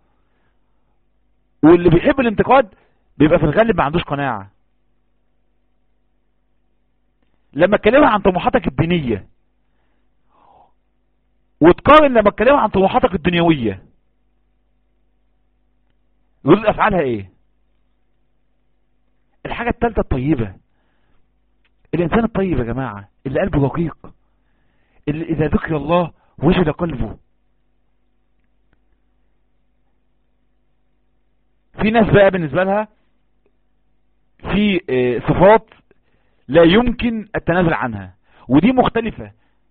واللي بيحب الانتقاد بيبقى في الغالب ما عندوش قناعة لما اتكلمها عن طموحاتك الدينية وتقارن لما اتكلمها عن طموحاتك الدنيوية ردود افعالها ايه الحاجة الثالثة الطيبة الانسان الطيب يا جماعة اللي قلبه دقيق اللي اذا ذكر الله وجد قلبه في ناس بقى بالنسبة لها في صفات لا يمكن التنازل عنها ودي مختلفة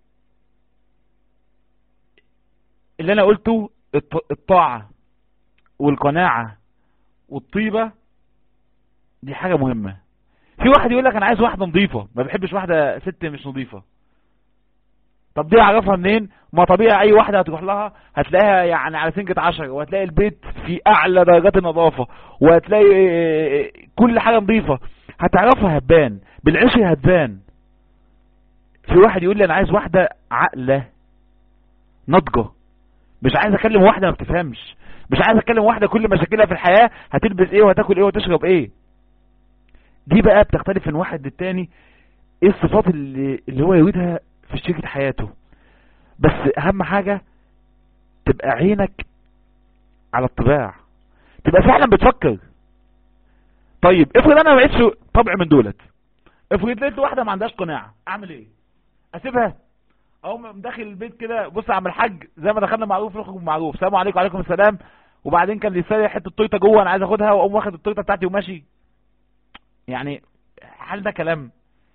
اللي انا قلته الطاعة والقناعة والطيبة دي حاجة مهمة في واحد يقول لك انا عايز واحدة نظيفة ما بحبش واحدة ست مش نظيفة طب دي اعرفها منين ما طبيعي اي واحدة هتروح لها هتلاقيها يعني على سنجة عشرة وهتلاقي البيت في اعلى درجات النظافة وهتلاقي كل حاجة نظيفة هتعرفها هتبان بالعشر هتبان في واحد يقول لي انا عايز واحدة عقلة نضجة مش عايز اكلم واحدة ما بتفهمش مش عايز اكلم واحدة كل مشاكلها في الحياة هتلبس ايه وهتاكل ايه وتشرب ايه دي بقى بتختلف من واحد للتاني ايه الصفات اللي, اللي هو يريدها في شريكة حياته بس اهم حاجة تبقى عينك على الطباع تبقى فعلا بتفكر طيب افرض انا ما لقيتش طبع من دولت افرض لقيت واحدة ما عندهاش قناعة اعمل ايه اسيبها او داخل البيت كده بص يا عم الحاج زي ما دخلنا معروف نخرج معروف السلام عليكم وعليكم السلام وبعدين كان لسه حته تويته جوه انا عايز اخدها واقوم واخد التويته بتاعتي وماشي يعني هل ده كلام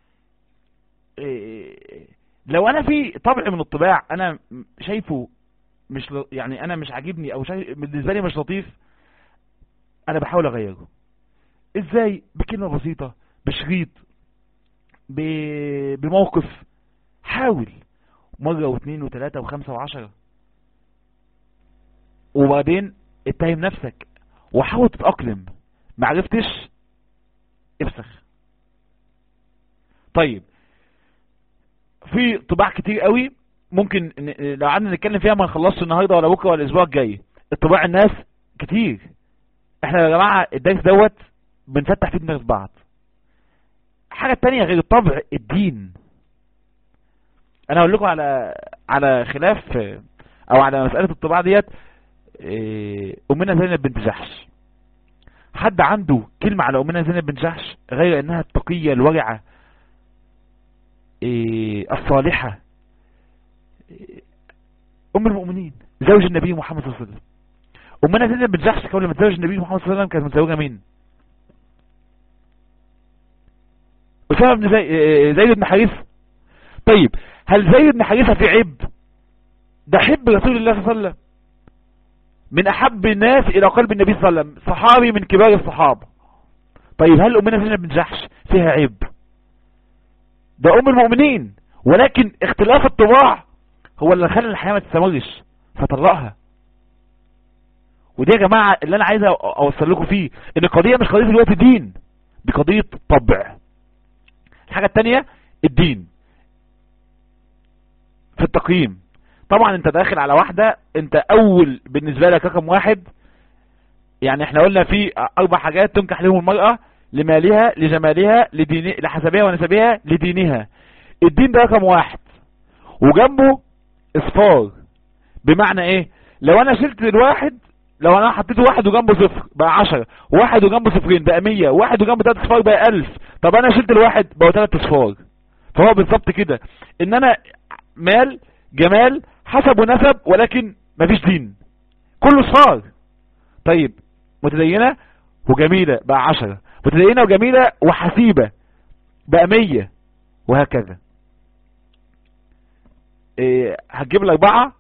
إيه لو انا في طبع من الطباع انا شايفه مش ل... يعني انا مش عاجبني او شايف بالنسبه لي مش لطيف انا بحاول اغيره ازاي بكلمه بسيطه بشريط ب... بموقف حاول مرة واثنين وثلاثة وخمسة وعشرة وبعدين اتهم نفسك وحاول تتأقلم معرفتش افسخ طيب في طباع كتير قوي ممكن لو قعدنا نتكلم فيها ما نخلصش النهارده ولا بكره ولا الاسبوع الجاي طباع الناس كتير احنا يا جماعة الدرس دوت بنفتح فيه دماغ بعض حاجة تانية غير الطبع الدين انا هقول لكم على على خلاف او على مسألة الطباع ديت إيه، امنا زينب بنت جحش حد عنده كلمة على امنا زينب بنت جحش غير انها التقية الورعة إيه، الصالحة إيه، ام المؤمنين زوج النبي محمد صلى الله عليه وسلم امنا زينب بنت جحش قبل ما تزوج النبي محمد صلى الله عليه وسلم كانت متزوجة مين أسامة بن زي... إيه، زيد بن حارثة طيب هل زيد بن حارثة في عيب ده حب رسول الله صلى الله عليه وسلم من احب الناس الى قلب النبي صلى الله عليه وسلم صحابي من كبار الصحابة طيب هل امنا زينب بن جحش فيها عيب ده ام المؤمنين ولكن اختلاف الطباع هو اللي خلى الحياة ما تستمرش فطلقها ودي يا جماعة اللي انا عايز اوصل لكم فيه ان القضية مش قضية الوقت دين دي قضية طبع الحاجة التانية الدين في التقييم طبعا انت داخل على واحدة انت اول بالنسبة لك رقم واحد يعني احنا قلنا في اربع حاجات تنكح لهم المرأة لمالها لجمالها لدين لحسبها ونسبها لدينها الدين ده رقم واحد وجنبه اصفار بمعنى ايه لو انا شلت الواحد لو انا حطيت واحد وجنبه صفر بقى عشرة واحد وجنبه صفرين بقى مية واحد وجنبه تلات اصفار بقى الف طب انا شلت الواحد بقى تلات اصفار فهو بالظبط كده ان انا مال جمال حسب ونسب ولكن مفيش دين كله صفار طيب متدينة وجميلة بقى عشرة متدينة وجميلة وحسيبة بقى مية وهكذا إيه هتجيب الاربعة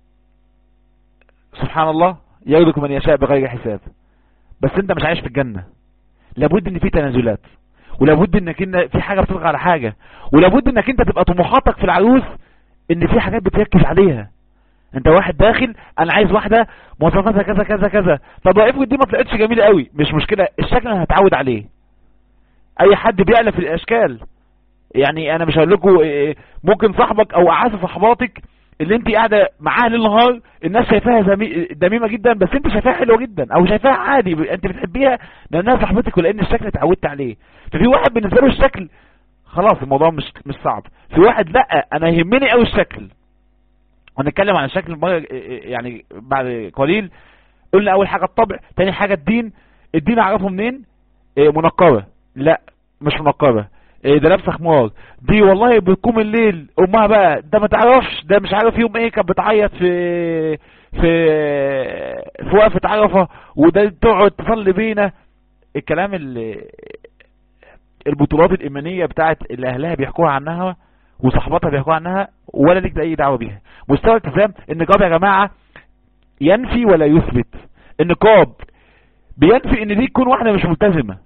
سبحان الله يرزق من يشاء بغير حساب بس انت مش عايش في الجنة لابد ان في تنازلات ولابد انك ان في حاجة بتطغى على حاجة ولابد انك انت تبقى طموحاتك في العروس ان في حاجات بتركز عليها انت واحد داخل انا عايز واحدة مواصفاتها كذا كذا كذا طب افرض دي ما طلعتش جميلة قوي مش مشكلة الشكل انا هتعود عليه اي حد بيألف الاشكال يعني انا مش هقول لكم ممكن صاحبك او اعز صحباتك اللي انت قاعدة معاها ليل نهار الناس شايفاها زمي... دميمة جدا بس انت شايفاها حلوة جدا او شايفاها عادي انت بتحبيها لانها صاحبتك ولان الشكل اتعودت عليه ففي واحد بالنسبة له الشكل خلاص الموضوع مش مش صعب في واحد لا انا يهمني قوي الشكل ونتكلم عن الشكل يعني بعد قليل قلنا اول حاجة الطبع تاني حاجة الدين الدين اعرفه منين منقبة لا مش منقبة ده لابسه خمار دي والله بتقوم الليل امها بقى ده ما تعرفش ده مش عارف يوم ايه كانت بتعيط في في في وقفه عرفه وده تقعد تصلي بينا الكلام اللي البطولات الايمانيه بتاعت اللي اهلها بيحكوها عنها وصحباتها بيحكوها عنها ولا ليك اي دعوه بيها مستوى الالتزام النقاب يا جماعه ينفي ولا يثبت النقاب بينفي ان دي تكون واحده مش ملتزمه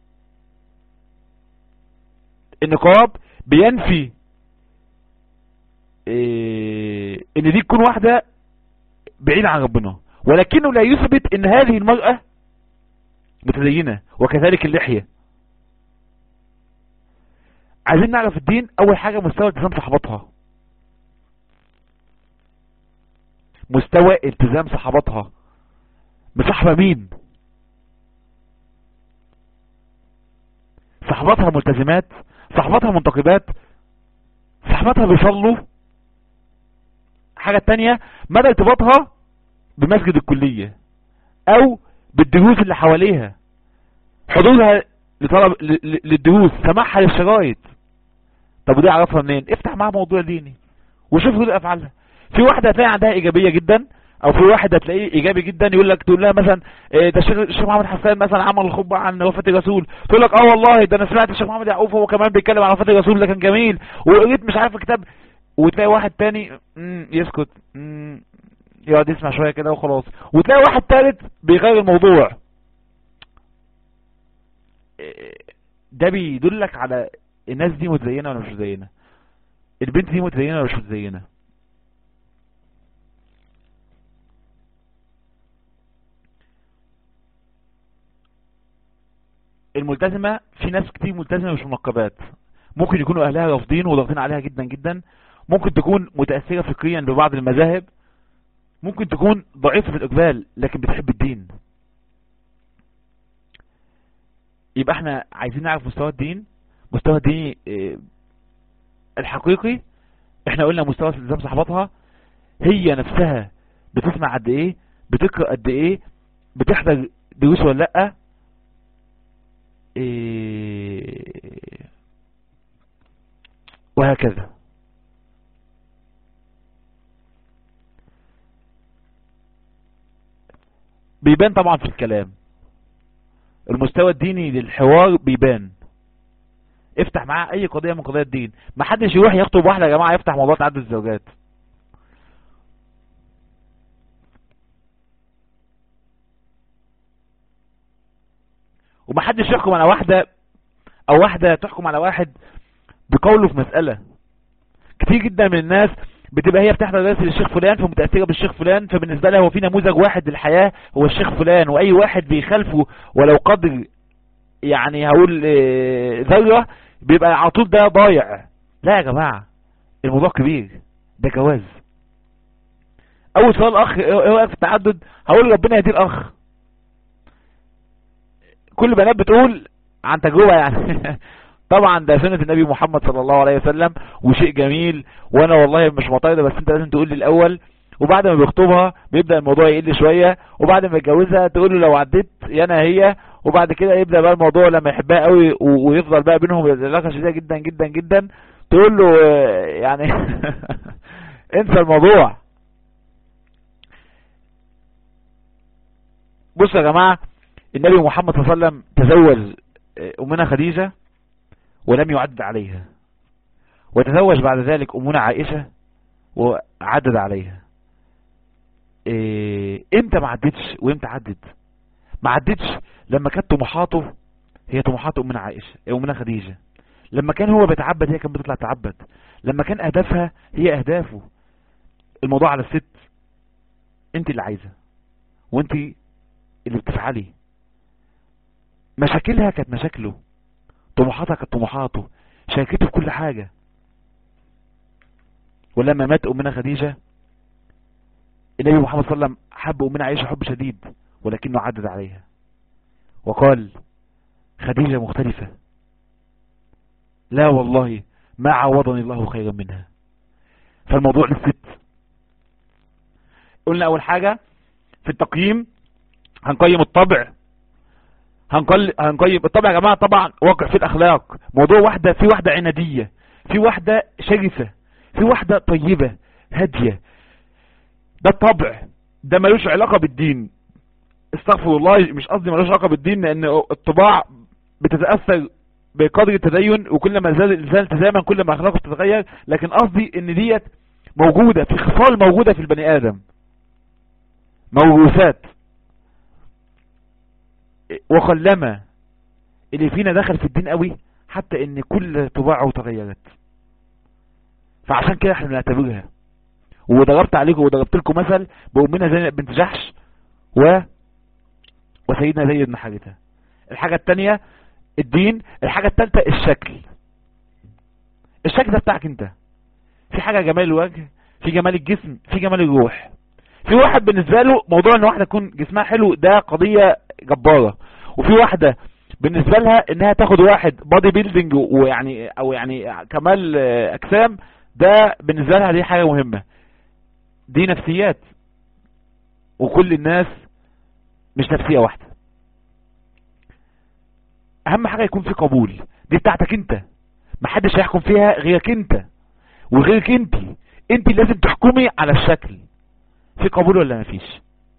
النقاب بينفي إيه ان دي تكون واحدة بعيدة عن ربنا ولكنه لا يثبت ان هذه المرأة متدينة وكذلك اللحية عايزين نعرف الدين اول حاجة مستوى التزام صحباتها مستوى التزام صحباتها مصاحبة مين صحباتها ملتزمات صحباتها منتقبات صحباتها بيصلوا حاجة تانية مدى ارتباطها بمسجد الكلية او بالدروس اللي حواليها حضورها لطلب للدروس سماعها للشرايط طب ودي اعرفها منين افتح معاها موضوع ديني وشوف كل افعالها في واحدة هتلاقي عندها ايجابية جدا او في واحد هتلاقيه ايجابي جدا يقول لك تقول لها مثلا ده الشيخ محمد حسان مثلا عمل خطبه عن وفاه الرسول تقول لك اه والله ده انا سمعت الشيخ محمد يعقوب هو كمان بيتكلم عن وفاه الرسول ده كان جميل وقريت مش عارف كتاب وتلاقي واحد تاني يسكت يقعد يسمع شويه كده وخلاص وتلاقي واحد تالت بيغير الموضوع ده بيدلك على الناس دي متزينه ولا مش متزينه البنت دي متزينه ولا مش متزينه الملتزمة في ناس كتير ملتزمة مش منقبات ممكن يكونوا اهلها رافضين وضاغطين عليها جدا جدا ممكن تكون متأثرة فكريا ببعض المذاهب ممكن تكون ضعيفة في الإقبال لكن بتحب الدين يبقى احنا عايزين نعرف مستوى الدين مستوى الدين اه الحقيقي احنا قلنا مستوى التزام صحباتها هي نفسها بتسمع قد ايه بتقرأ قد ايه بتحضر دروس ولا لا ايه وهكذا بيبان طبعا في الكلام المستوى الديني للحوار بيبان افتح معاه اي قضية من قضايا الدين ما حدش يروح يخطب واحدة يا جماعة يفتح موضوع تعدد الزوجات وما حدش يحكم على واحدة او واحدة تحكم على واحد بقوله في مسألة كتير جدا من الناس بتبقى هي بتحضر درس للشيخ فلان فمتأثرة بالشيخ فلان فبالنسبة لها هو في نموذج واحد للحياة هو الشيخ فلان واي واحد بيخالفه ولو قدر يعني هقول ذرة بيبقى على طول ده ضايع لا يا جماعة الموضوع كبير ده جواز اول سؤال اخ ايه رايك في التعدد هقول ربنا يهدي الاخ كل بنات بتقول عن تجربة يعني طبعا ده سنة النبي محمد صلى الله عليه وسلم وشيء جميل وانا والله مش معترض بس انت لازم تقول لي الاول وبعد ما بيخطبها بيبدأ الموضوع يقل شوية وبعد ما يتجوزها تقول له لو عديت يانا هي وبعد كده يبدأ بقى الموضوع لما يحبها قوي ويفضل بقى بينهم علاقة شديدة جدا جدا جدا تقول له يعني انسى الموضوع بصوا يا جماعة النبي محمد صلى الله عليه وسلم تزوج امنا خديجة ولم يعدد عليها وتزوج بعد ذلك امنا عائشة وعدد عليها إيه امتى ما عدتش وامتى عدت ما عدتش لما كانت طموحاته هي طموحات امنا عائشة امنا خديجة لما كان هو بيتعبد هي كانت بتطلع تعبد لما كان اهدافها هي اهدافه الموضوع على الست انت اللي عايزة وانت اللي بتفعلي مشاكلها كانت مشاكله طموحاتها كانت طموحاته شاركته في كل حاجة ولما مات أمنا خديجة النبي محمد صلى الله عليه وسلم حب أمنا عائشة حب شديد ولكنه عدد عليها وقال خديجة مختلفة لا والله ما عوضني الله خيرا منها فالموضوع للست قلنا أول حاجة في التقييم هنقيم الطبع هنقل... هنقيم الطبع يا جماعة طبعا واقع في الأخلاق موضوع واحدة في واحدة عنادية في واحدة شرفة في واحدة طيبة هادية ده الطبع ده ملوش علاقة بالدين استغفر الله مش قصدي ملوش علاقة بالدين لأن الطباع بتتأثر بقدر التدين وكل ما زاد الإنسان التزاما كل ما أخلاقه بتتغير لكن قصدي إن ديت موجودة في خصال موجودة في البني آدم موروثات وقلما اللي فينا دخل في الدين قوي حتى ان كل طباعه تغيرت فعشان كده احنا بنعتبرها وضربت عليكم وضربت لكم مثل بأمنا زينب بنت جحش و وسيدنا زيد بن حارثة الحاجة التانية الدين الحاجة التالتة الشكل الشكل ده بتاعك انت في حاجة جمال الوجه في جمال الجسم في جمال الروح في واحد بالنسبة له موضوع ان واحدة تكون جسمها حلو ده قضية جبارة وفي واحدة بالنسبة لها انها تاخد واحد بادي بيلدينج ويعني او يعني كمال اجسام ده بالنسبة لها دي حاجة مهمة دي نفسيات وكل الناس مش نفسية واحدة اهم حاجة يكون في قبول دي بتاعتك انت محدش هيحكم فيها غيرك انت وغيرك انت انت لازم تحكمي على الشكل في قبول ولا مفيش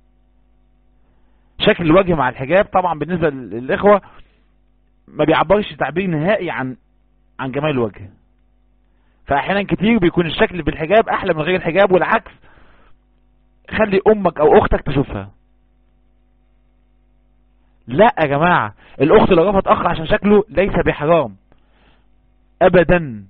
شكل الوجه مع الحجاب طبعا بالنسبة للإخوة ما بيعبرش تعبير نهائي عن عن جمال الوجه فأحيانا كتير بيكون الشكل بالحجاب أحلى من غير الحجاب والعكس خلي أمك أو أختك تشوفها لا يا جماعة الأخت لو رفضت أخ عشان شكله ليس بحرام أبدا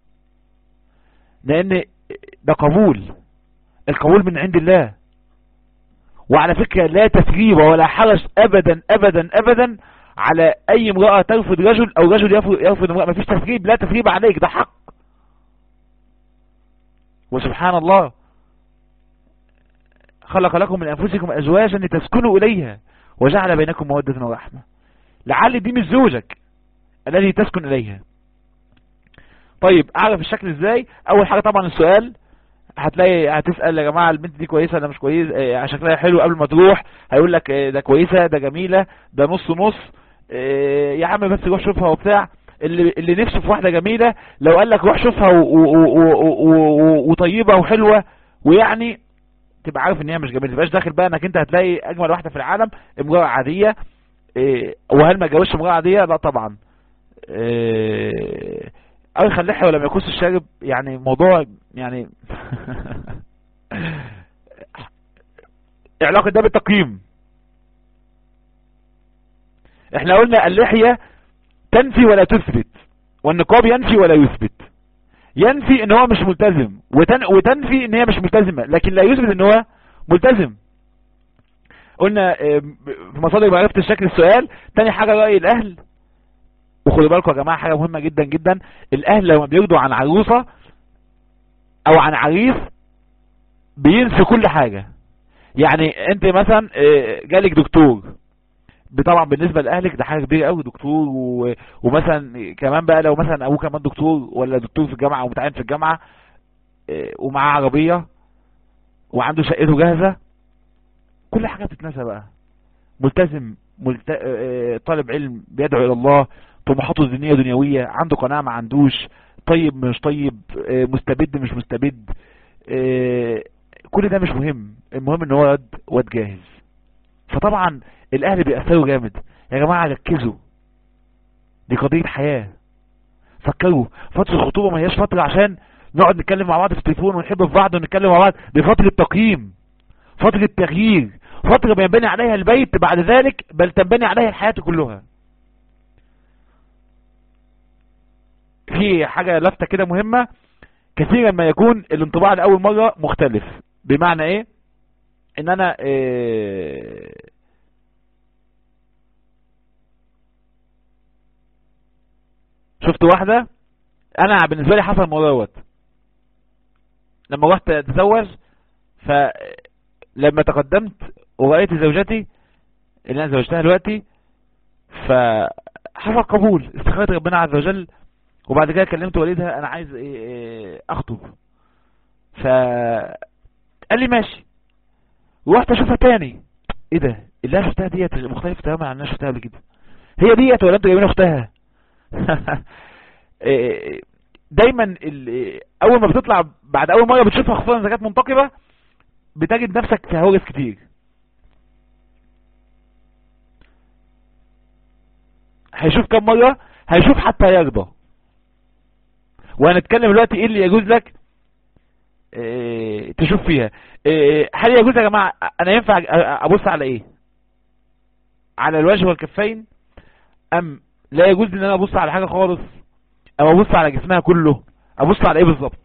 لأن ده قبول القبول من عند الله وعلى فكرة لا تثريب ولا حرج ابدا ابدا ابدا على اي امرأة ترفض رجل او رجل يرفض امرأة مفيش تثريب لا تثريب عليك ده حق وسبحان الله خلق لكم من انفسكم ازواجا لتسكنوا اليها وجعل بينكم مودة ورحمة لعل دي مش زوجك الذي تسكن اليها طيب اعرف الشكل ازاي اول حاجة طبعا السؤال هتلاقي هتسأل يا جماعة البنت دي كويسة ولا مش كويس اه شكلها حلو قبل ما تروح هيقول لك اه ده كويسة ده جميلة ده نص نص اه يا عم بس روح شوفها وبتاع اللي اللي نفسه في واحدة جميلة لو قال لك روح شوفها وطيبة وحلوة ويعني تبقى عارف ان هي مش جميلة تبقاش داخل بقى انك انت هتلاقي اجمل واحدة في العالم امرأة عادية وهل ما اتجوزش امرأة عادية لا طبعا او خليها ولم يكوس الشارب يعني موضوع يعني علاقة ده بالتقييم احنا قلنا اللحية تنفي ولا تثبت والنقاب ينفي ولا يثبت ينفي ان هو مش ملتزم وتن وتنفي ان هي مش ملتزمة لكن لا يثبت ان هو ملتزم قلنا في مصادر معرفة الشكل السؤال تاني حاجة رأي الاهل وخدوا بالكم يا جماعة حاجة مهمة جدا جدا الاهل لما بيرضوا عن عروسة او عن عريس بينسوا كل حاجة يعني انت مثلا جالك دكتور طبعا بالنسبة لأهلك ده حاجة كبيرة قوي دكتور و... ومثلا كمان بقى لو مثلا ابوه كمان دكتور ولا دكتور في الجامعة او متعين في الجامعة ومعاه عربية وعنده شقته جاهزة كل حاجة بتتنسى بقى ملتزم ملت... طالب علم بيدعو الى الله طموحاته الدينية دنيوية عنده قناعة ما عندوش طيب مش طيب مستبد مش مستبد كل ده مش مهم المهم ان هو واد واد جاهز فطبعا الاهل بيأثروا جامد يا جماعة ركزوا دي قضية حياة فكروا فترة الخطوبة ما هياش فترة عشان نقعد نتكلم مع بعض في التليفون ونحب في بعض ونتكلم مع بعض دي فترة تقييم فترة تغيير فترة بينبني عليها البيت بعد ذلك بل تنبني عليها الحياة كلها في حاجة لفتة كده مهمة كثيرا ما يكون الانطباع لأول مرة مختلف بمعنى ايه ان انا إيه شفت واحدة انا بالنسبة لي حصل الموضوع دوت لما رحت اتزوج فلما تقدمت ورأيت زوجتي اللي انا زوجتها دلوقتي فحصل قبول استخارة ربنا عز وجل وبعد كده كلمت والدها انا عايز اخطب فقال لي ماشي ورحت اشوفها تاني ايه ده اللي انا شفتها ديت مختلفه تماما عن اللي انا شفتها قبل كده هي ديت ولا انت جايبين اختها دايما اول ما بتطلع بعد اول مره بتشوفها خصوصا اذا كانت منتقبه بتجد نفسك في هواجس كتير هيشوف كم مره هيشوف حتى يرضى وهنتكلم دلوقتي ايه اللي يجوز لك إيه تشوف فيها إيه هل يجوز يا جماعة انا ينفع ابص على ايه على الوجه والكفين ام لا يجوز ان انا ابص على حاجة خالص ام ابص على جسمها كله ابص على ايه بالظبط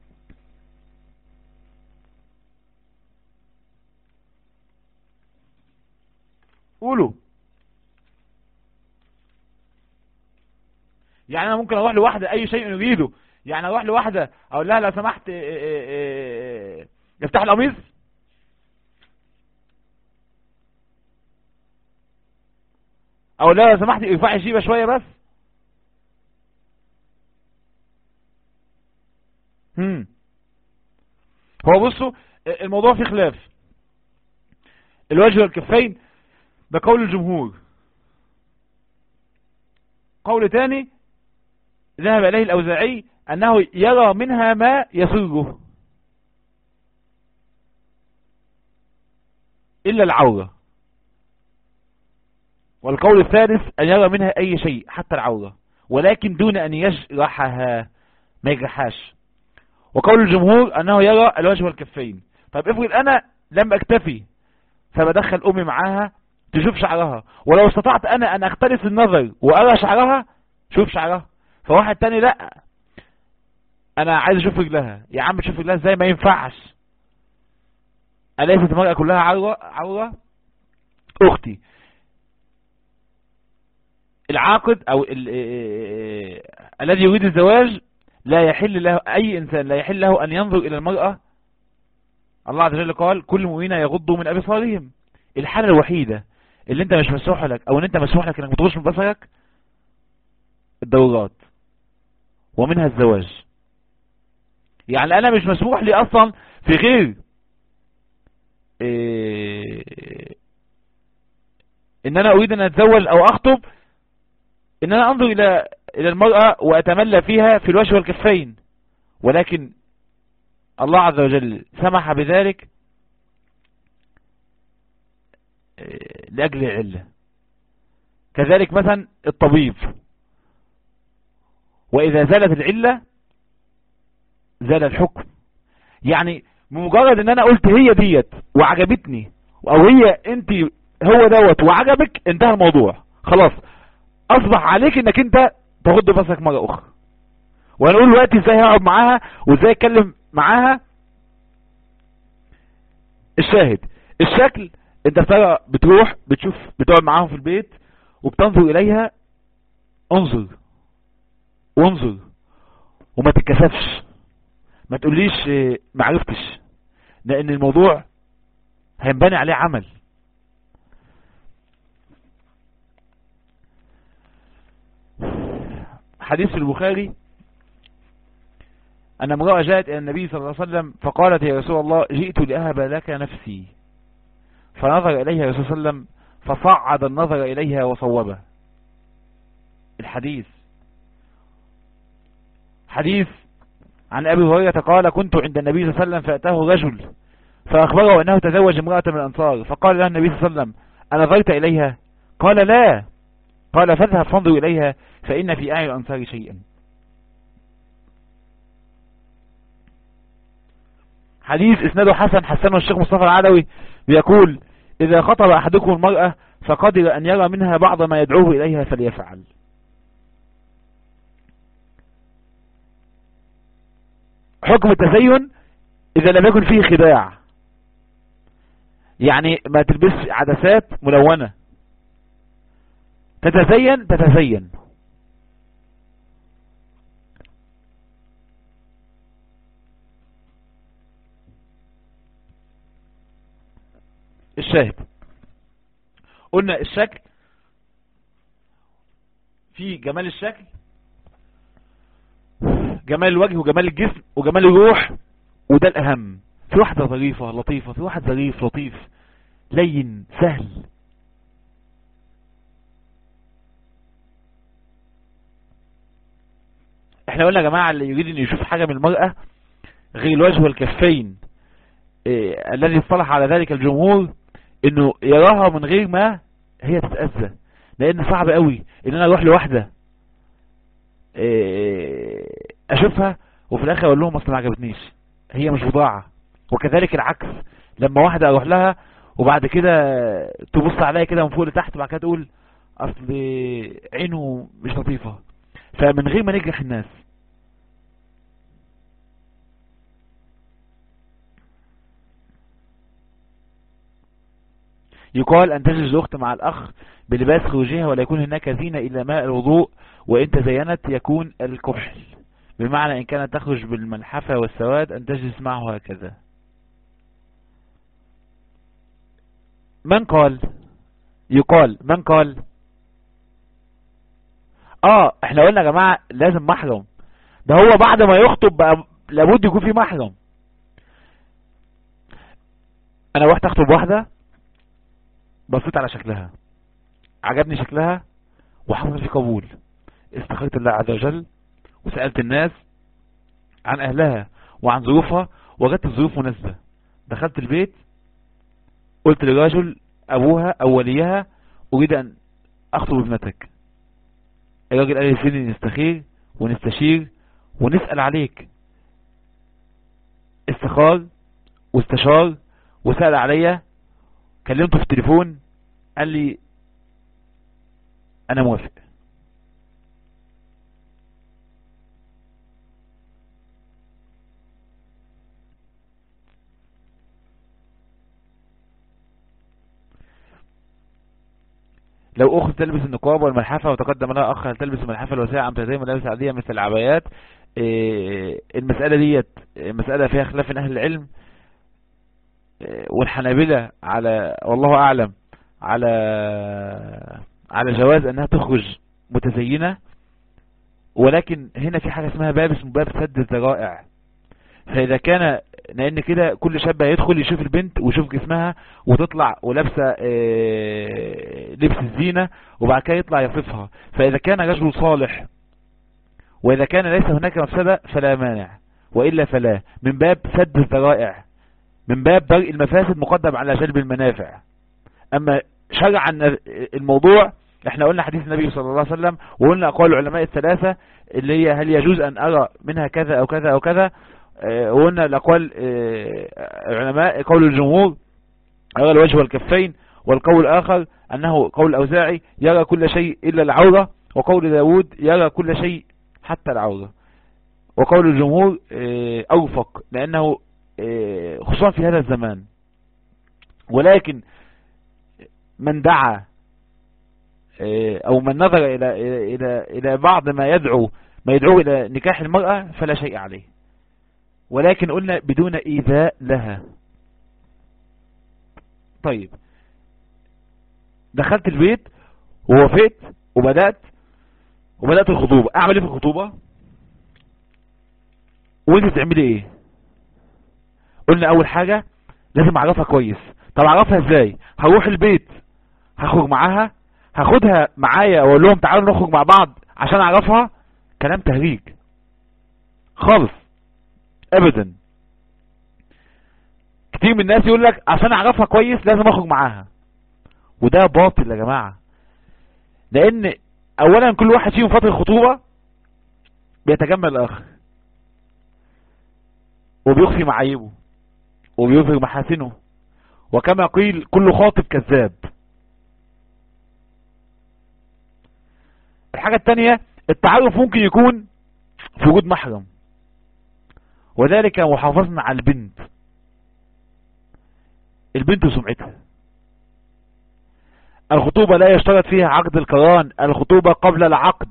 قولوا يعني انا ممكن اروح لواحدة اي شيء يريده يعني اروح لواحدة اقول لها لو سمحت افتح القميص اقول لها لو سمحت ارفعي الجيبة شوية بس هم هو بصوا الموضوع فيه خلاف الوجه والكفين بقول الجمهور قول تاني ذهب إليه الأوزاعي أنه يرى منها ما يسره إلا العورة والقول الثالث أن يرى منها أي شيء حتى العورة ولكن دون أن يجرحها ما يجرحهاش وقول الجمهور أنه يرى الوجه والكفين طيب افرض أنا لم أكتفي فبدخل أمي معاها تشوف شعرها ولو استطعت أنا أن أختلف النظر وأرى شعرها شوف شعرها فواحد تاني لا انا عايز اشوف رجلها يا عم تشوف رجلها ازاي ما ينفعش اليست المرأة كلها عورة عورة اختي العاقد او ال الذي يريد الزواج لا يحل له اي انسان لا يحل له ان ينظر الى المرأة الله عز وجل قال كل مؤمنين يغضوا من أبصارهم الحالة الوحيدة اللي انت مش مسموح لك او ان انت مسموح لك انك بتغش من بصرك الضرورات ومنها الزواج يعني انا مش مسموح لي اصلا في غير إيه ان انا اريد ان اتزوج او اخطب ان انا انظر الى الى المرأة واتملى فيها في الوجه والكفين ولكن الله عز وجل سمح بذلك لأجل العلة كذلك مثلا الطبيب وإذا زالت العلة زال الحكم يعني بمجرد ان انا قلت هي ديت وعجبتني او هي انت هو دوت وعجبك انتهى الموضوع خلاص اصبح عليك انك انت تغض بصرك مرة اخرى وهنقول دلوقتي ازاي هقعد معاها وازاي اتكلم معاها الشاهد الشكل انت بترى بتروح بتشوف بتقعد معاهم في البيت وبتنظر اليها انظر وانظر وما تتكسفش ما تقوليش ما عرفتش لان الموضوع هينبني عليه عمل حديث البخاري أن امرأة جاءت إلى النبي صلى الله عليه وسلم فقالت يا رسول الله جئت لأهب لك نفسي فنظر إليها الرسول صلى الله عليه وسلم فصعد النظر إليها وصوبه الحديث حديث عن أبي هريرة قال كنت عند النبي صلى الله عليه وسلم فأتاه رجل فأخبره أنه تزوج امرأة من الأنصار فقال له النبي صلى الله عليه وسلم أنظرت إليها قال لا قال فاذهب فانظر إليها فإن في أعين الأنصار شيئا حديث اسناده حسن حسنه الشيخ مصطفى العدوي بيقول إذا خطب أحدكم المرأة فقدر أن يرى منها بعض ما يدعوه إليها فليفعل حكم التزين إذا لم يكن فيه خداع يعني ما تلبس عدسات ملونة تتزين تتزين الشاهد قلنا الشكل في جمال الشكل جمال الوجه وجمال الجسم وجمال الروح وده الأهم في واحدة ظريفة لطيفة في واحد ظريف لطيف لين سهل احنا قلنا يا جماعة اللي يريد ان يشوف حاجة من المرأة غير الوجه والكفين إيه الذي اصطلح على ذلك الجمهور انه يراها من غير ما هي تتأذى لان صعب قوي ان انا اروح لواحدة إيه اشوفها وفي الاخر اقول لهم اصلا ما عجبتنيش هي مش بضاعة وكذلك العكس لما واحدة اروح لها وبعد كده تبص عليا كده من فوق لتحت وبعد كده تقول اصل عينه مش لطيفة فمن غير ما نجرح الناس يقال أن تجلس الأخت مع الأخ بلباس خروجها ولا يكون هناك زينة إلا ماء الوضوء وإن تزينت يكون الكحل بمعنى إن كانت تخرج بالملحفة والسواد أن تجلس معه هكذا من قال يقال من قال اه احنا قلنا يا جماعة لازم محرم ده هو بعد ما يخطب بقى لابد يكون في محرم انا رحت اخطب واحدة بصيت على شكلها عجبني شكلها وحصل في قبول استخرت الله عز وجل وسألت الناس عن اهلها وعن ظروفها وجدت الظروف مناسبة دخلت البيت قلت للرجل ابوها او وليها اريد ان اخطب ابنتك الراجل قال لي فين نستخير ونستشير ونسأل عليك استخار واستشار وسأل عليا كلمته في التليفون قال لي انا موافق لو اخت تلبس النقاب والملحفة وتقدم لها اخ هل تلبس الملحفة الواسعة ام تلتزم ملابس عادية مثل العبايات إيه المسألة ديت مسألة فيها خلاف من اهل العلم والحنابلة على والله اعلم على على جواز انها تخرج متزينة ولكن هنا في حاجة اسمها باب اسمه باب سد الذرائع فاذا كان لان كده كل شاب هيدخل يشوف البنت ويشوف جسمها وتطلع ولابسه لبس الزينة وبعد كده يطلع يصفها فاذا كان رجل صالح واذا كان ليس هناك مفسدة فلا مانع وإلا فلا من باب سد الذرائع من باب درء المفاسد مقدم على جلب المنافع أما شرعا الموضوع احنا قلنا حديث النبي صلى الله عليه وسلم وقلنا أقوال العلماء الثلاثة اللي هي هل يجوز أن أرى منها كذا أو كذا أو كذا وقلنا الأقوال العلماء قول الجمهور أرى الوجه والكفين والقول الآخر أنه قول الأوزاعي يرى كل شيء إلا العورة وقول داود يرى كل شيء حتى العورة وقول الجمهور أوفق لأنه خصوصا في هذا الزمان ولكن من دعا أو من نظر إلى إلى إلى بعض ما يدعو ما يدعو إلى نكاح المرأة فلا شيء عليه ولكن قلنا بدون إيذاء لها طيب دخلت البيت ووفيت وبدأت وبدأت الخطوبة أعمل إيه في الخطوبة وانت تعملي ايه قلنا اول حاجة لازم اعرفها كويس طب اعرفها ازاي هروح البيت هخرج معاها هاخدها معايا واقول لهم تعالوا نخرج مع بعض عشان اعرفها كلام تهريج خالص ابدا كتير من الناس يقول لك عشان اعرفها كويس لازم اخرج معاها وده باطل يا جماعة لان اولا كل واحد فيهم فترة خطوبة بيتجمل الاخر وبيخفي معايبه وبيظهر محاسنه وكما قيل كل خاطب كذاب الحاجة التانية التعرف ممكن يكون في وجود محرم وذلك محافظنا على البنت البنت وسمعتها الخطوبة لا يشترط فيها عقد القران الخطوبة قبل العقد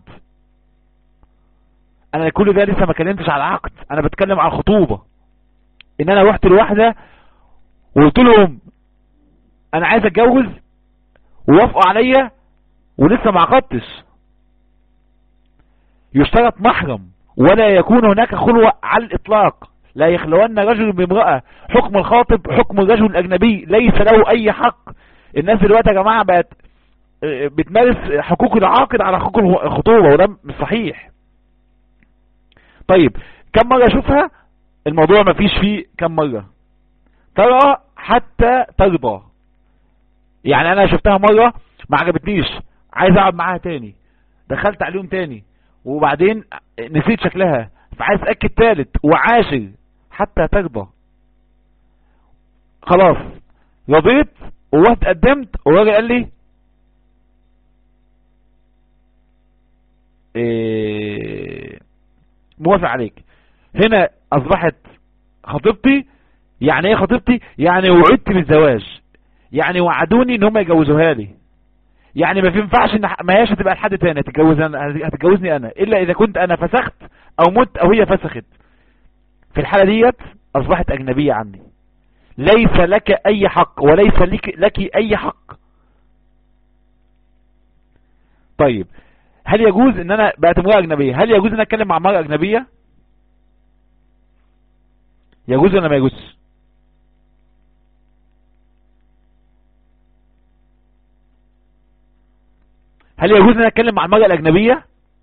انا كل ده لسه ما كلمتش على العقد انا بتكلم على الخطوبة ان انا رحت لواحدة وقلت لهم انا عايز اتجوز ووافقوا عليا ولسه ما عقدتش يشترط محرم ولا يكون هناك خلوة على الاطلاق لا يخلون رجل بامرأة حكم الخاطب حكم الرجل الاجنبي ليس له اي حق الناس دلوقتي يا جماعة بقت بتمارس حقوق العاقد على حقوق الخطوبة وده مش صحيح طيب كم مرة اشوفها الموضوع ما فيش فيه كم مرة ترى حتى ترضى يعني انا شفتها مرة ما عجبتنيش عايز اقعد معاها تاني دخلت عليهم تاني وبعدين نسيت شكلها فعايز اتأكد تالت وعاشر حتى ترضى خلاص رضيت ورحت قدمت والراجل قال لي إيه موافق عليك هنا اصبحت خطيبتي يعني ايه خطيبتي يعني وعدت بالزواج يعني وعدوني ان هم يجوزوها لي يعني ما ينفعش ان ما هياش هتبقى لحد تاني هتتجوز انا هتتجوزني انا الا اذا كنت انا فسخت او مت او هي فسخت في الحالة ديت اصبحت اجنبية عني ليس لك اي حق وليس لك, لك اي حق طيب هل يجوز ان انا بقت امرأة اجنبية هل يجوز ان اتكلم مع امرأة اجنبية يجوز ولا ما يجوز هل يجوز ان اتكلم مع المرأة الاجنبية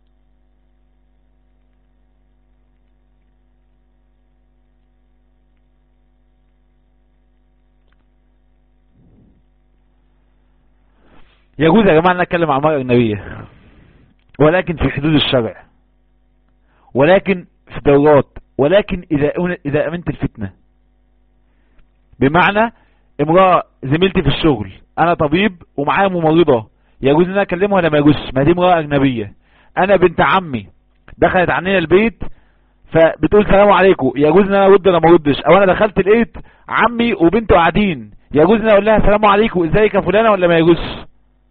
يجوز يا جماعة ان اتكلم مع المرأة الاجنبية ولكن في حدود الشرع ولكن في دورات ولكن اذا اذا امنت الفتنة بمعنى امرأة زميلتي في الشغل انا طبيب ومعايا ممرضة يجوز ان انا اكلمها ولا ما يجوزش ما دي امرأة اجنبية انا بنت عمي دخلت عننا البيت فبتقول سلام عليكم يجوز ان انا ارد ولا ما اردش او انا دخلت لقيت عمي وبنته قاعدين يجوز ان انا اقول لها سلام عليكم ازيك يا فلانه ولا ما يجوزش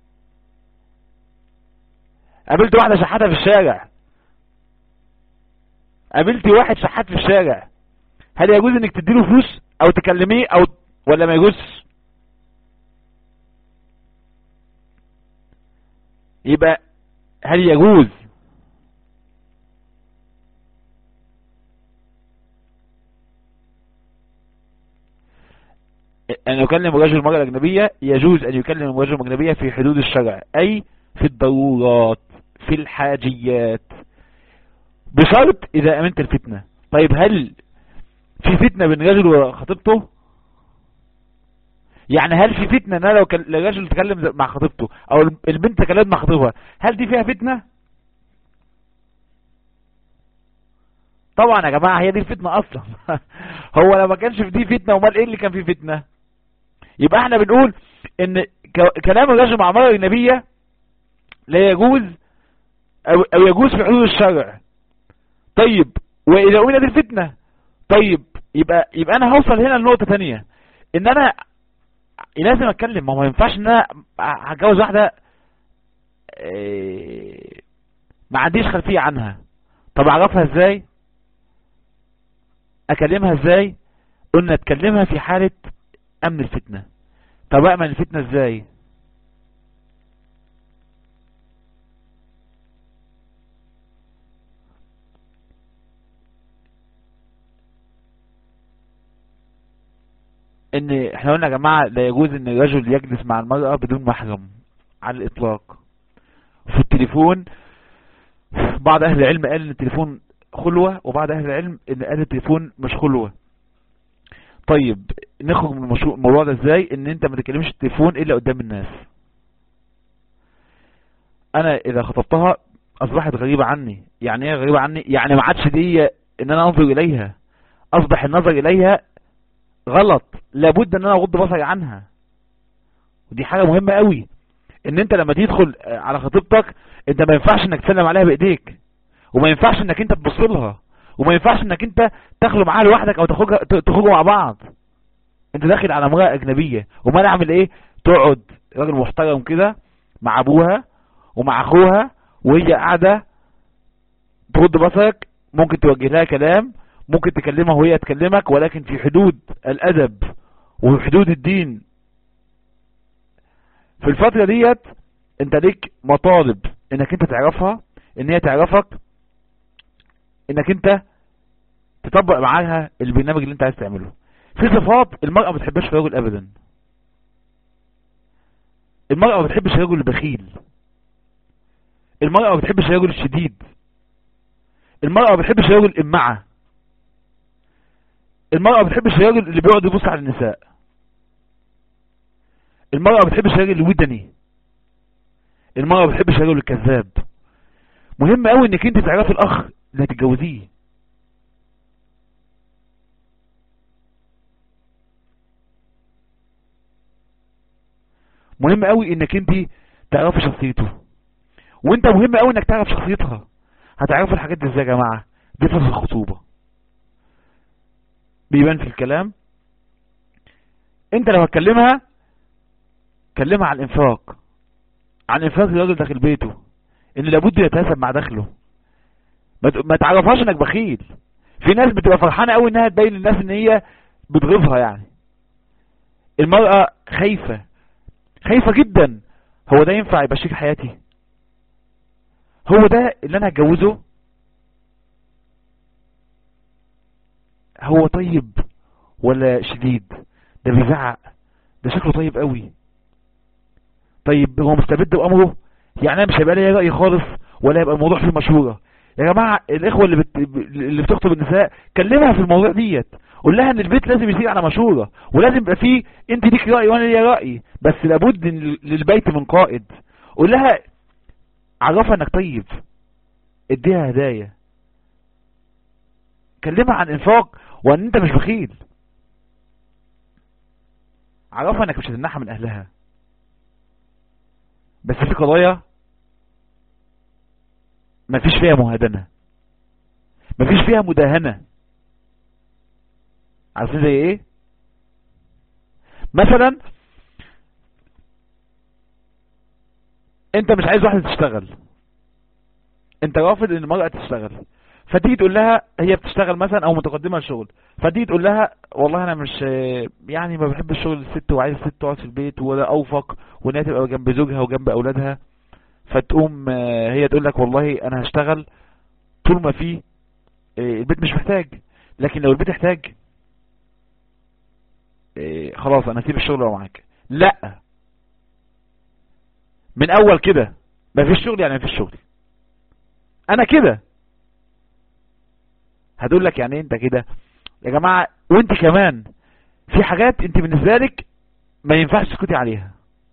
قابلت واحدة شحاتة في الشارع قابلت واحد شحات في الشارع هل يجوز انك تديله فلوس او تكلميه او ولا ما يجوزش يبقى هل يجوز أن يكلم الرجل المرأة الأجنبية يجوز أن يكلم الرجل الأجنبية في حدود الشرع أي في الضرورات في الحاجيات بشرط إذا أمنت الفتنة طيب هل في فتنة بين رجل وخطيبته يعني هل في فتنة ان انا لو كل- الرجل تكلم مع خطيبته او البنت تكلمت مع خطيبها هل دي فيها فتنة طبعا يا جماعة هي دي الفتنة اصلا هو لو ما كانش في دي فتنة امال ايه اللي كان فيه فتنة يبقى احنا بنقول ان ك- كلام الرجل مع المرأة النبية لا يجوز او, أو يجوز في حدود الشرع طيب واذا امنت الفتنة طيب يبقى يبقى انا هوصل هنا لنقطة تانية ان انا لازم اتكلم ما هو ما ينفعش ان انا هتجوز واحدة إيه، ما عنديش خلفية عنها طب اعرفها ازاي اكلمها ازاي قلنا اتكلمها في حالة امن الفتنة طب امن الفتنة ازاي ان احنا قلنا يا جماعة لا يجوز ان الرجل يجلس مع المرأة بدون محرم على الاطلاق في التليفون بعض اهل العلم قال ان التليفون خلوة وبعض اهل العلم ان قال التليفون مش خلوة طيب نخرج من المشروع- الموضوع ده ازاي ان انت ما تكلمش التليفون الا قدام الناس انا اذا خطبتها اصبحت غريبة عني يعني ايه غريبة عني يعني ما عادش دي ان انا انظر اليها اصبح النظر اليها غلط لابد ان انا اغض بصري عنها ودي حاجة مهمة قوي ان انت لما تدخل على خطيبتك انت ما ينفعش انك تسلم عليها بايديك وما ينفعش انك انت تبص لها وما ينفعش انك انت تخلو معاها لوحدك او تخرج تخرجوا مع بعض انت داخل على امرأة اجنبية وما نعمل ايه تقعد راجل محترم كده مع ابوها ومع اخوها وهي قاعدة تغض بصرك ممكن توجه لها كلام ممكن تكلمها وهي تكلمك ولكن في حدود الادب وحدود الدين في الفترة ديت انت ليك مطالب انك انت تعرفها ان هي تعرفك انك انت تطبق معاها البرنامج اللي انت عايز تعمله في صفات المرأة ما بتحبش في الرجل ابدا المرأة ما بتحبش الرجل البخيل المرأة ما بتحبش الرجل الشديد المرأة ما بتحبش الرجل الامعة المرأة ما بتحبش الراجل اللي بيقعد يبص على النساء المرأة ما بتحبش الراجل الودني المرأة ما بتحبش الراجل الكذاب مهم قوي انك انت تعرفي الاخ اللي هتتجوزيه مهم قوي انك انت تعرفي شخصيته وانت مهم قوي انك تعرف شخصيتها هتعرفوا الحاجات دي ازاي يا جماعة دي فترة الخطوبة بيبان في الكلام انت لو هتكلمها كلمها عن الانفاق عن انفاق الراجل داخل بيته ان لابد يتناسب مع دخله ما ت- ما تعرفهاش انك بخيل في ناس بتبقى فرحانة قوي انها تبين للناس ان هي بتغيظها يعني المرأة خايفة خايفة جدا هو ده ينفع يبقى شريك حياتي هو ده اللي انا هتجوزه هو طيب ولا شديد ده بيزعق ده شكله طيب قوي طيب هو مستبد بأمره يعني انا مش هيبقى لي رأي خالص ولا هيبقى الموضوع فيه مشورة يا جماعة الاخوة اللي بت... اللي بتخطب النساء كلمها في الموضوع ديت قول لها ان البيت لازم يسير على مشورة ولازم يبقى فيه انت ليك رأي وانا ليا رأي بس لابد إن للبيت من قائد قول لها عرفها انك طيب اديها هدايا كلمها عن انفاق وان انت مش بخيل عرفها انك مش هتمنعها من اهلها بس في قضايا مفيش فيها مهادنة مفيش فيها مداهنة عارفين زي ايه مثلا انت مش عايز واحدة تشتغل انت رافض ان المرأة تشتغل فتيجي تقول لها هي بتشتغل مثلا او متقدمه للشغل فتيجي تقول لها والله انا مش يعني ما بحب الشغل الست وعايز الست تقعد في البيت ولا اوفق وان هي تبقى جنب زوجها وجنب اولادها فتقوم هي تقول لك والله انا هشتغل طول ما في البيت مش محتاج لكن لو البيت احتاج خلاص انا اسيب الشغل معاك لا من اول كده ما فيش شغل يعني ما فيش شغل انا كده هتقول لك يعني انت كده يا جماعة وانت كمان في حاجات انت بالنسبة لك ما ينفعش تسكتي عليها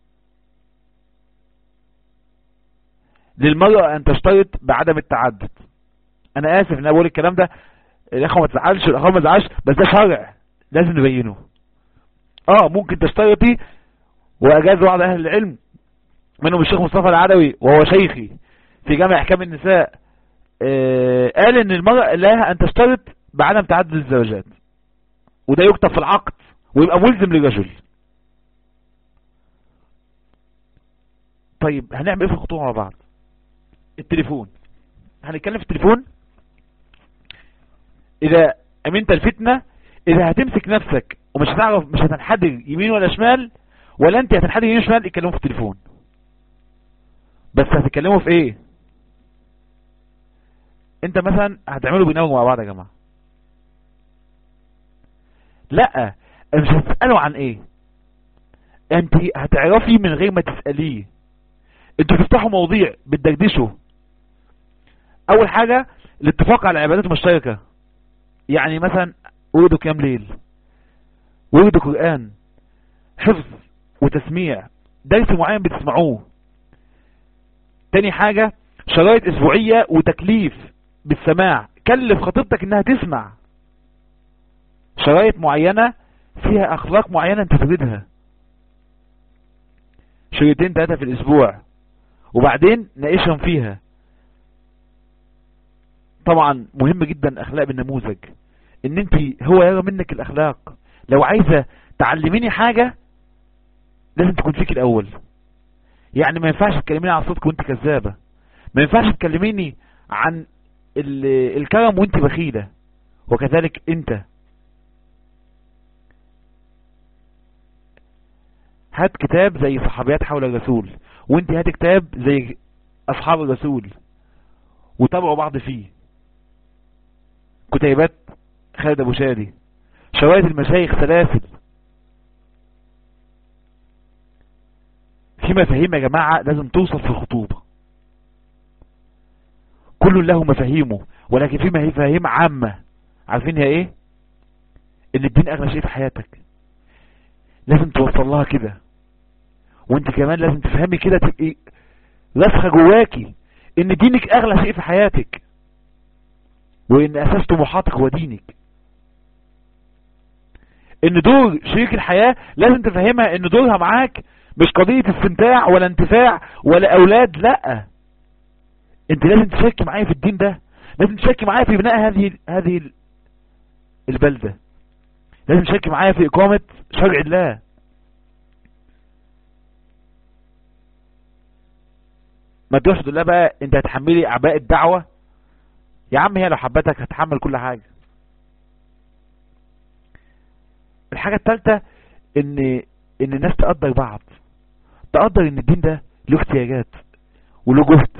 للمرأة ان تشترط بعدم التعدد انا اسف ان انا بقول الكلام ده الاخوة ما تزعلش الاخوة ما تزعلش بس ده شرع لازم نبينه اه ممكن تشترطي واجاز بعض اهل العلم منهم الشيخ مصطفى العدوي وهو شيخي في جامع احكام النساء آه قال ان المرأة لها ان تشترط بعدم تعدد الزوجات وده يكتب في العقد ويبقى ملزم للرجل طيب هنعمل ايه في الخطوة مع بعض التليفون هنتكلم في التليفون اذا امنت الفتنة اذا هتمسك نفسك ومش هتعرف مش هتنحدر يمين ولا شمال ولا انت هتنحدر يمين وشمال اتكلموا في التليفون بس هتتكلموا في ايه انت مثلا هتعملوا برنامج مع بعض يا جماعه لا مش هتسالوا عن ايه انت هتعرفي من غير ما تساليه انتوا تفتحوا مواضيع بتدردشوا اول حاجه الاتفاق على عبادات مشتركه يعني مثلا وردوا كام ليل وردوا قران حفظ وتسميع درس معين بتسمعوه تاني حاجة شرايط اسبوعية وتكليف بالسماع كلف خطيبتك انها تسمع شرايط معينة فيها اخلاق معينة انت تريدها شريطين ثلاثة في الاسبوع وبعدين ناقشهم فيها طبعا مهم جدا اخلاق بالنموذج ان انت هو يرى منك الاخلاق لو عايزة تعلميني حاجة لازم تكون فيك الاول يعني ما ينفعش تكلميني عن صدق وانت كذابة ما ينفعش تكلميني عن الكرم وانت بخيلة وكذلك انت هات كتاب زي صحابيات حول الرسول وانت هات كتاب زي اصحاب الرسول وتابعوا بعض فيه كتيبات خالد ابو شادي شواهد المشايخ سلاسل في مفاهيم يا جماعة لازم توصل في الخطوبة كل له مفاهيمه ولكن في مفاهيم عامة عارفين هي ايه ان الدين اغلى شيء في حياتك لازم توصل لها كده وانت كمان لازم تفهمي كده تبقي راسخة جواكي ان دينك اغلى شيء في حياتك وان اساس طموحاتك هو دينك ان دور شريك الحياة لازم تفهمها ان دورها معاك مش قضية استمتاع ولا انتفاع ولا اولاد لا انت لازم تشاركي معايا في الدين ده لازم تشاركي معايا في بناء هذه هذه البلدة لازم تشاركي معايا في اقامة شرع الله ما تروحش تقول لها بقى انت هتحملي اعباء الدعوة يا عم هي لو حبتك هتحمل كل حاجة الحاجة الثالثة ان ان الناس تقدر بعض تقدر ان الدين ده له احتياجات وله جهد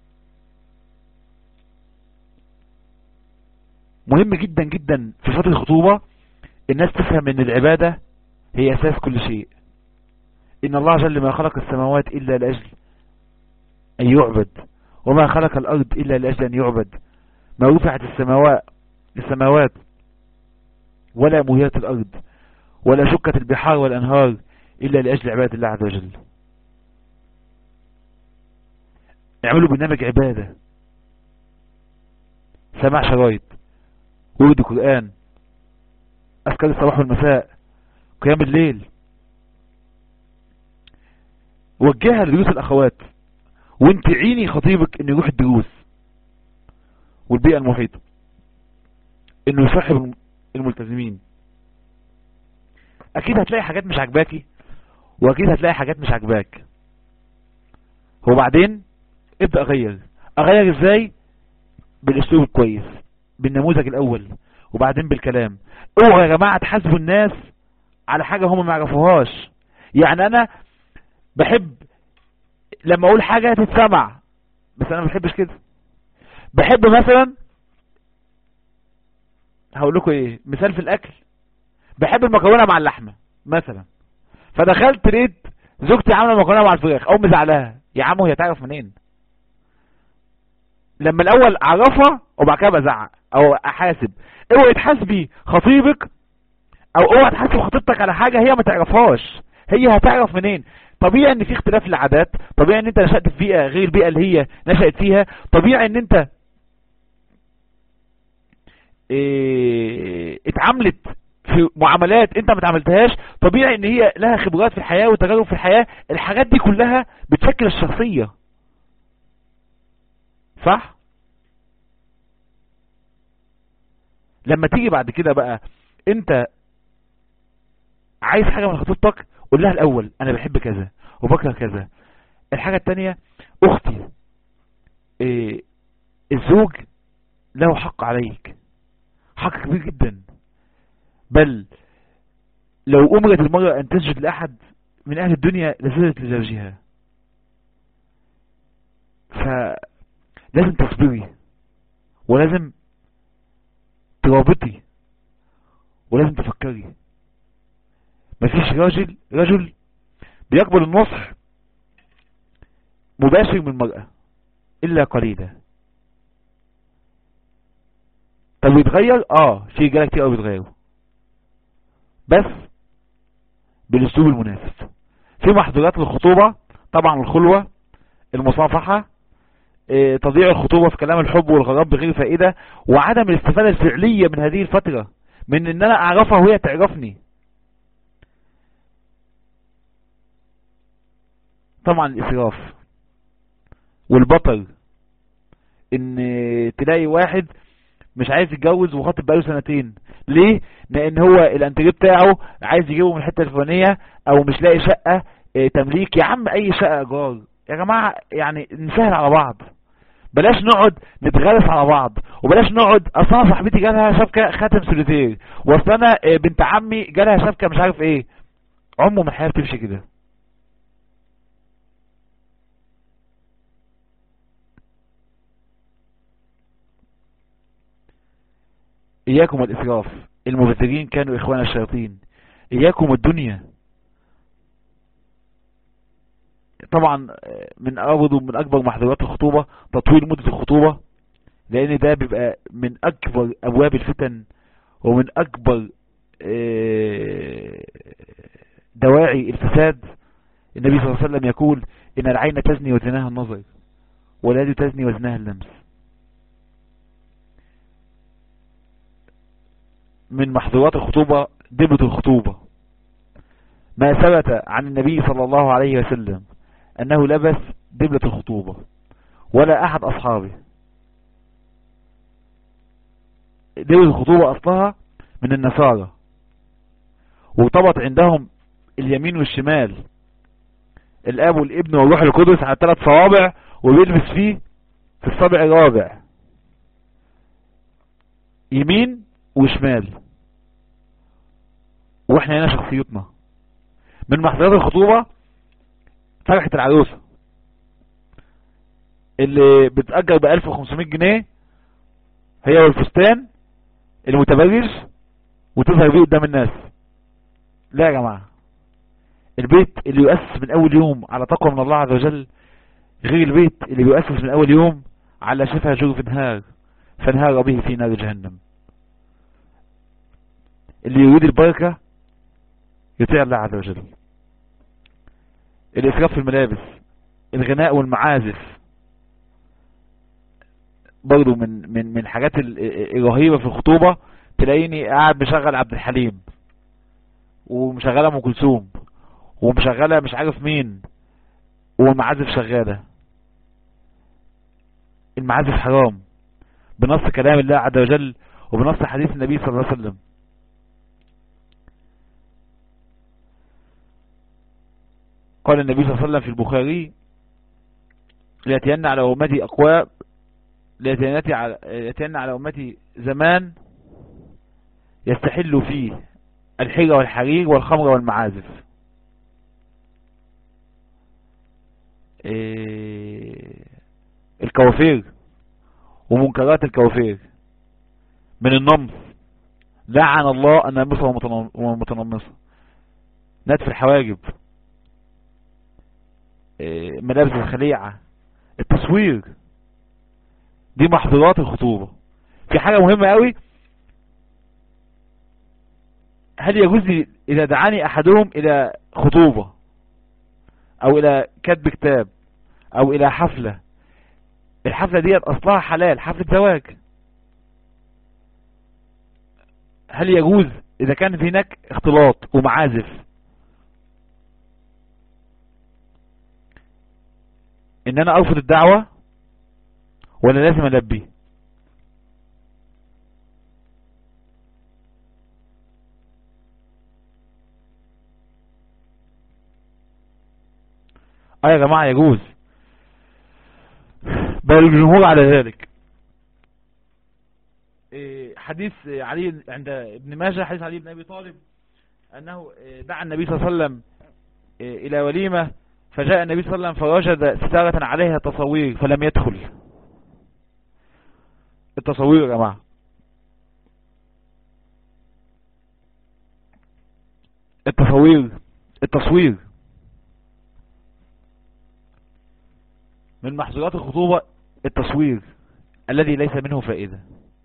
مهم جدا جدا في فترة الخطوبة الناس تفهم ان العبادة هي اساس كل شيء ان الله جل ما خلق السماوات الا لاجل ان يعبد وما خلق الارض الا لاجل ان يعبد ما رفعت السماوات السماوات ولا مهيات الارض ولا شكت البحار والانهار الا لاجل عبادة الله عز وجل اعملوا برنامج عبادة سماع شرايط ورد قرآن أذكار الصباح والمساء قيام الليل وجهها لدروس الأخوات وانت عيني خطيبك انه يروح الدروس والبيئة المحيطة انه يصاحب الملتزمين اكيد هتلاقي حاجات مش عجباكي واكيد هتلاقي حاجات مش عجباك وبعدين ابدأ اغير اغير ازاي بالاسلوب الكويس بالنموذج الاول وبعدين بالكلام اوعوا يا جماعة تحاسبوا الناس على حاجة هم ما يعرفوهاش يعني انا بحب لما اقول حاجة تتسمع بس انا ما بحبش كده بحب مثلا هقول لكم ايه مثال في الاكل بحب المكرونه مع اللحمه مثلا فدخلت لقيت زوجتي عامله مكرونه مع الفراخ او مزعلاها يا عم هي تعرف منين لما الاول اعرفها وبعد كده بزعق او احاسب اوعي تحاسبي خطيبك او اوعي تحاسب خطيبتك على حاجه هي ما تعرفهاش هي هتعرف منين طبيعي ان في اختلاف العادات طبيعي ان انت نشأت في بيئة غير البيئة اللي هي نشأت فيها طبيعي ان انت اه اتعاملت في معاملات انت ما اتعاملتهاش طبيعي ان هي لها خبرات في الحياة وتجارب في الحياة الحاجات دي كلها بتشكل الشخصية صح لما تيجي بعد كده بقى انت عايز حاجة من خطيبتك قول لها الاول انا بحب كذا وبكره كذا الحاجة التانية اختي إيه الزوج له حق عليك حق كبير جدا بل لو امرت المرأة ان تسجد لاحد من اهل الدنيا لسجدت لزوجها فلازم تصبري ولازم ترابطي ولازم تفكري مفيش راجل رجل بيقبل النصح مباشر من المرأة إلا قليلا طب يتغير اه في رجاله كتير قوي بيتغيروا بس بالاسلوب المناسب في محظورات للخطوبة طبعا الخلوة المصافحة اه تضييع الخطوبة في كلام الحب والغراب بغير فائدة وعدم الاستفادة الفعلية من هذه الفترة من ان انا اعرفها وهي تعرفني طبعا الاسراف والبطل ان تلاقي واحد مش عايز يتجوز وخاطب بقاله سنتين ليه لان هو الانتاج بتاعه عايز يجيبه من الحته الفلانيه او مش لاقي شقه اه تمليك يا عم اي شقه ايجار يا جماعه يعني نسهل على بعض بلاش نقعد نتغلس على بعض وبلاش نقعد اصلا صاحبتي جالها شبكه خاتم سوليتير واصل انا اه بنت عمي جالها شبكه مش عارف ايه عمره ما الحياه بتمشي كده إياكم الإسراف المبتدئين كانوا إخوان الشياطين إياكم الدنيا طبعا من أبض ومن أكبر محظورات الخطوبة تطويل مدة الخطوبة لأن ده بيبقى من أكبر أبواب الفتن ومن أكبر دواعي الفساد النبي صلى الله عليه وسلم يقول إن العين تزني وزناها النظر واليد تزني وزناها اللمس من محظورات الخطوبة دبلة الخطوبة ما ثبت عن النبي صلى الله عليه وسلم أنه لبس دبلة الخطوبة ولا أحد أصحابه دبلة الخطوبة أصلها من النصارى وطبط عندهم اليمين والشمال الاب والابن والروح القدس على ثلاث صوابع وبيلبس فيه في الصابع الرابع يمين وشمال واحنا هنا شخصيتنا من محظورات الخطوبة فرحة العروسة اللي بتأجر ب 1500 جنيه هي والفستان المتبرج وتظهر بيه قدام الناس لا يا جماعة البيت اللي يؤسس من اول يوم على تقوى من الله عز وجل غير البيت اللي بيؤسس من اول يوم على شفا جرف نهار فانهار به في نار جهنم اللي يريد البركة يطيع الله عز وجل الإسراف في الملابس الغناء والمعازف برضو من من من الحاجات الرهيبة في الخطوبة تلاقيني قاعد مشغل عبد الحليم ومشغلة ام كلثوم ومشغلة مش عارف مين والمعازف شغالة المعازف حرام بنص كلام الله عز وجل وبنص حديث النبي صلى الله عليه وسلم قال النبي صلى الله عليه وسلم في البخاري ليتين على أمتي أقوام ليتين على, ليتين على أمتي زمان يستحل فيه الحجة والحرير والخمر والمعازف إيه الكوافير ومنكرات الكوافير من النمص لعن الله النامصة والمتنمصة نتف الحواجب إيه ملابس الخليعة التصوير دي محظورات الخطوبة في حاجة مهمة قوي هل يجوز لي إذا دعاني أحدهم إلى خطوبة أو إلى كتب كتاب أو إلى حفلة الحفلة دي أصلها حلال حفلة زواج هل يجوز إذا كان في هناك اختلاط ومعازف إن أنا أرفض الدعوة ولا لازم ألبي اه يا جماعة يجوز بل الجمهور على ذلك حديث علي عند ابن ماجه حديث علي بن ابي طالب انه دعا النبي صلى الله عليه وسلم الى وليمة فجاء النبي صلى الله عليه وسلم فوجد ستارة عليها تصوير فلم يدخل التصوير يا جماعة التصوير التصوير من محظورات الخطوبة التصوير الذي ليس منه فائدة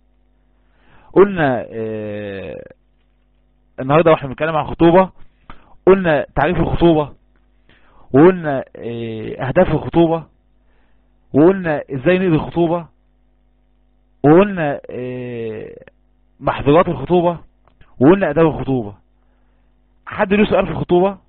قلنا اه النهاردة واحنا بنتكلم عن الخطوبة قلنا تعريف الخطوبة وقلنا اه اهداف الخطوبة وقلنا ازاي نقضي الخطوبة وقلنا اه محظورات الخطوبة وقلنا اداب الخطوبة حد له سؤال في الخطوبة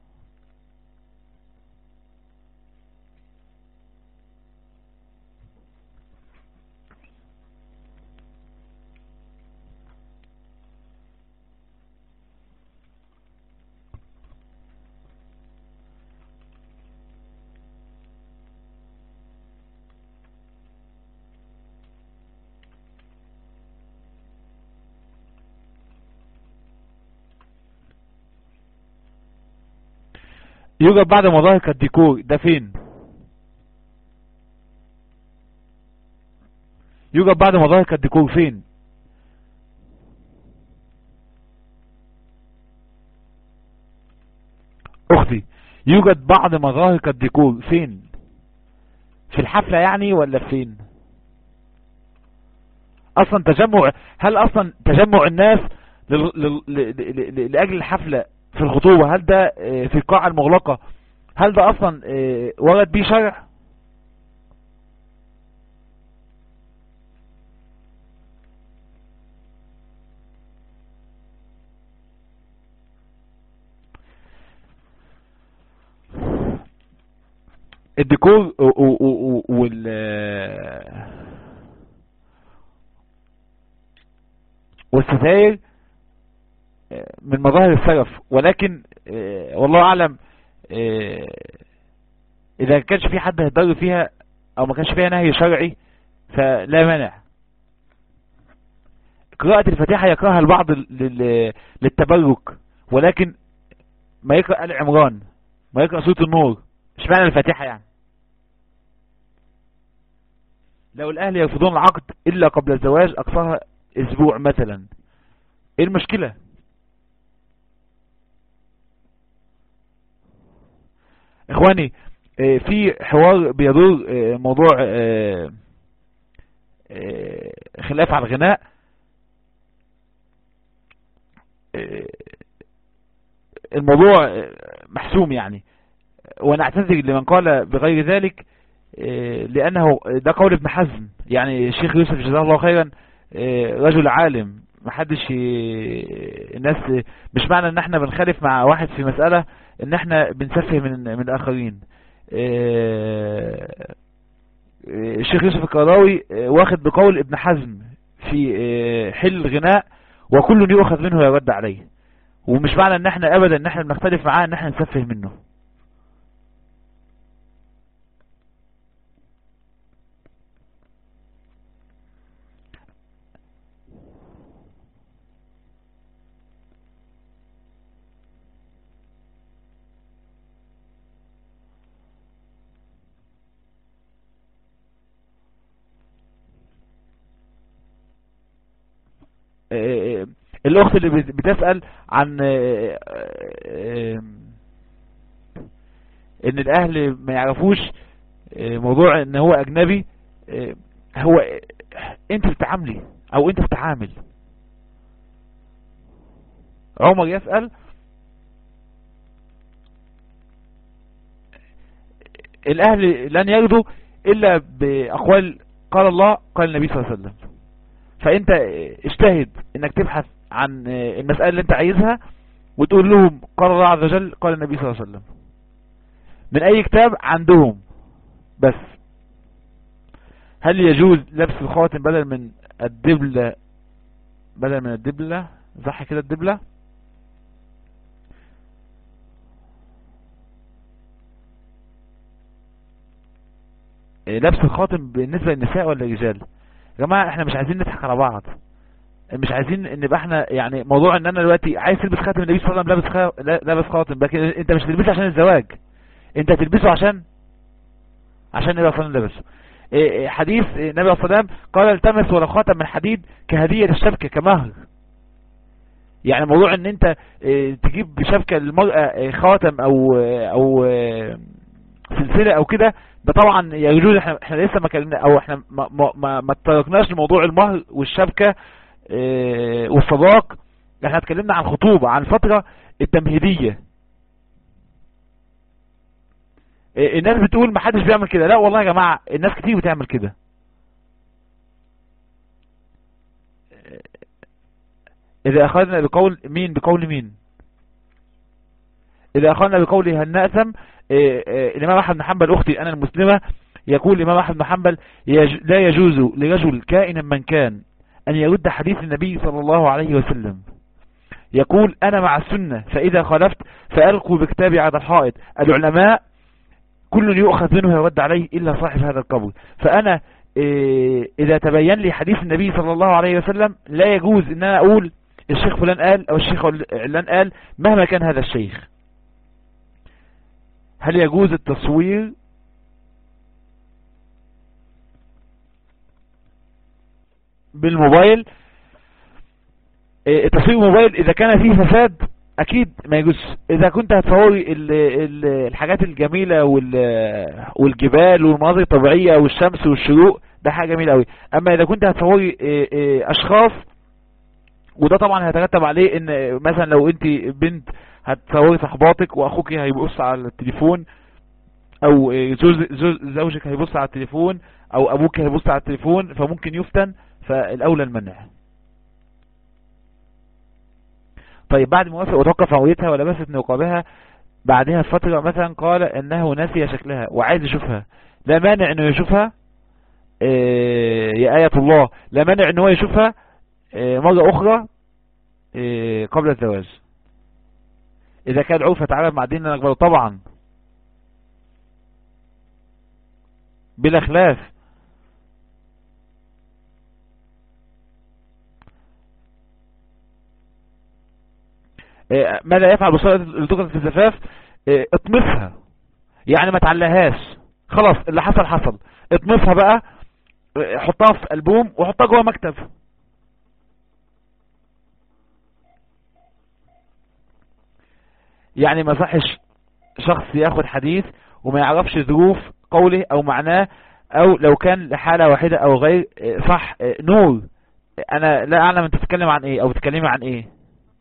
يوجد بعض مظاهر كالديكور ده فين يوجد بعض مظاهر كالديكور فين اختي يوجد بعض مظاهر كالديكور فين في الحفلة يعني ولا فين اصلا تجمع هل اصلا تجمع الناس لأجل الحفلة في الخطوبة هل ده في القاعة المغلقة هل ده اصلا ورد بيه شرع الديكور وال والستاير من مظاهر السلف ولكن والله اعلم اذا كانش في حد هيضر فيها او ما كانش فيها نهي شرعي فلا مانع قراءة الفاتحة يقرأها البعض للتبرك ولكن ما يقرأ آل عمران ما يقرأ سورة النور مش معنى الفاتحة يعني لو الاهل يرفضون العقد الا قبل الزواج اقصاها اسبوع مثلا ايه المشكلة اخواني في حوار بيدور موضوع خلاف على الغناء الموضوع محسوم يعني وانا اعتذر لمن قال بغير ذلك لانه ده قول ابن حزم يعني الشيخ يوسف جزاه الله خيرا رجل عالم محدش الناس مش معنى ان احنا بنخالف مع واحد في مسألة ان احنا بنسفه من من الاخرين الشيخ يوسف القراوي واخد بقول ابن حزم في حل الغناء وكل يؤخذ منه يرد عليه ومش معنى ان احنا ابدا ان احنا بنختلف معاه ان احنا نسفه منه الاخت اللي بت- بتسأل عن آه، آه، ان الاهل ما يعرفوش آه، موضوع ان هو اجنبي آه، هو آه، انت بتعاملي او انت بتعامل عمر يسأل الاهل لن يرضوا الا باقوال قال الله قال النبي صلى الله عليه وسلم فانت اجتهد انك تبحث عن المسألة اللي انت عايزها وتقول لهم قال الله عز وجل قال النبي صلى الله عليه وسلم من اي كتاب عندهم بس هل يجوز لبس الخاتم بدل من الدبلة بدل من الدبلة صح كده الدبلة إيه، لبس الخاتم بالنسبة للنساء ولا الرجال يا جماعة احنا مش عايزين نضحك على بعض مش عايزين ان نبقى احنا يعني موضوع ان انا دلوقتي عايز تلبس خاتم النبي صلى الله عليه وسلم لابس خا... لا- لابس خاتم لكن انت مش تلبسه عشان الزواج انت تلبسه عشان عشان النبي صلى الله عليه وسلم لبسه إيه، إيه، حديث إيه، النبي صلى الله عليه وسلم قال التمس ولا خاتم من حديد كهدية للشبكة كمهر يعني موضوع ان انت إيه، تجيب شبكة للمرأة إيه، خاتم او او إيه، سلسلة او كده ده طبعا يجوز احنا, احنا لسه ما كلمنا او احنا ما ما ما, ما تطرقناش لموضوع المهر والشبكة إيه، والصداق احنا اتكلمنا عن الخطوبة عن الفترة التمهيدية إيه، الناس بتقول ما حدش بيعمل كده لا والله يا جماعة الناس كتير بتعمل كده إيه، إذا أخذنا بقول مين بقول مين إذا أخذنا بقول هل نأثم إيه، إيه، الإمام أحمد بن حنبل أختي أنا المسلمة يقول الإمام أحمد بن حنبل يج- لا يجوز لرجل كائنا من كان أن يرد حديث النبي صلى الله عليه وسلم يقول أنا مع السنة فإذا خالفت فألقوا بكتابي على الحائط العلماء كل يؤخذ منه ويرد عليه إلا صاحب هذا القبر فأنا إيه، إذا تبين لي حديث النبي صلى الله عليه وسلم لا يجوز أن أنا أقول الشيخ فلان قال أو الشيخ علان قال مهما كان هذا الشيخ هل يجوز التصوير بالموبايل إيه، التصوير بالموبايل اذا كان فيه فساد اكيد ما يجوز اذا كنت هتصوري ال- ال- الحاجات الجميلة وال- والجبال والمناظر الطبيعية والشمس والشروق ده حاجة جميلة قوي اما اذا كنت هتصوري إيه، إيه، اشخاص وده طبعا هيترتب عليه ان مثلا لو انت بنت هتصوري صحباتك واخوك هيبص على التليفون او إيه، زوج زوج- زوجك هيبص على التليفون او ابوك هيبص على التليفون فممكن يفتن فالاولى المنع طيب بعد ما وافق وتوقف عودتها ولبست نقابها بعدها فترة مثلا قال انه نسي شكلها وعايز يشوفها لا مانع انه يشوفها آه، يا آية الله لا مانع انه هو يشوفها آه، مرة اخرى آه، قبل الزواج اذا كان عرف تعالى مع ديننا نقبله طبعا بلا خلاف آه، ماذا يفعل بالصلاة اللي تقصد في الزفاف آه، اطمسها يعني ما تعلهاش خلاص اللي حصل حصل اطمسها بقى آه، حطها في ألبوم وحطها جوه مكتب يعني ما صحش شخص ياخد حديث وما يعرفش ظروف قوله او معناه او لو كان لحالة واحدة او غير آه، صح آه، نور انا لا اعلم انت بتتكلم عن ايه او بتتكلمي عن ايه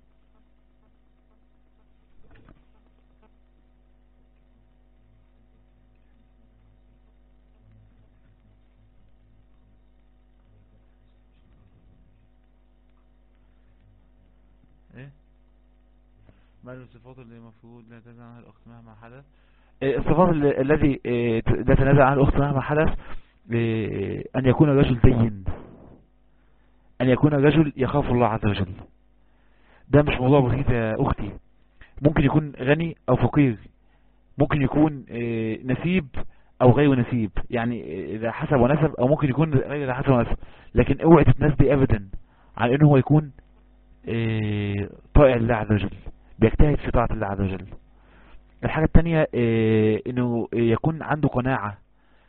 ايه ما الصفات اللي المفروض لا تنزع عنها الاخت مهما حدث إيه، الصفات ال- الذي إيه، ت- لا تنازع عنها الاخت مهما حدث إيه، ان يكون الرجل دين ان يكون الرجل يخاف الله عز وجل ده مش موضوع بسيط يا اختي ممكن يكون غني او فقير ممكن يكون إيه، نسيب او غير نسيب يعني إيه، اذا حسب ونسب او ممكن يكون غير حسب ونسب لكن اوعي تتناسبي ابدا عن انه هو يكون إيه، طائع لله عز وجل بيجتهد في طاعة الله عز وجل الحاجة التانية إيه، انه يكون عنده قناعة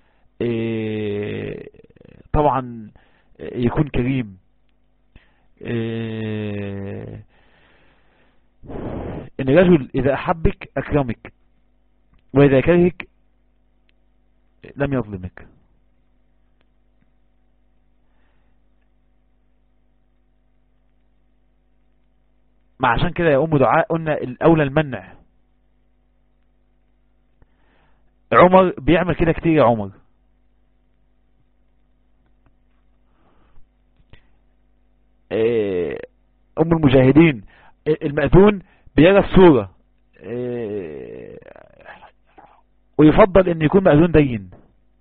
إيه، طبعا يكون كريم إيه، ان رجل اذا احبك اكرمك واذا كرهك لم يظلمك ما عشان كده يا ام دعاء قلنا الاولى المنع عمر بيعمل كده كتير يا عمر إيه، ام المجاهدين المأذون بيرى الصورة إيه، ويفضل ان يكون مأذون دين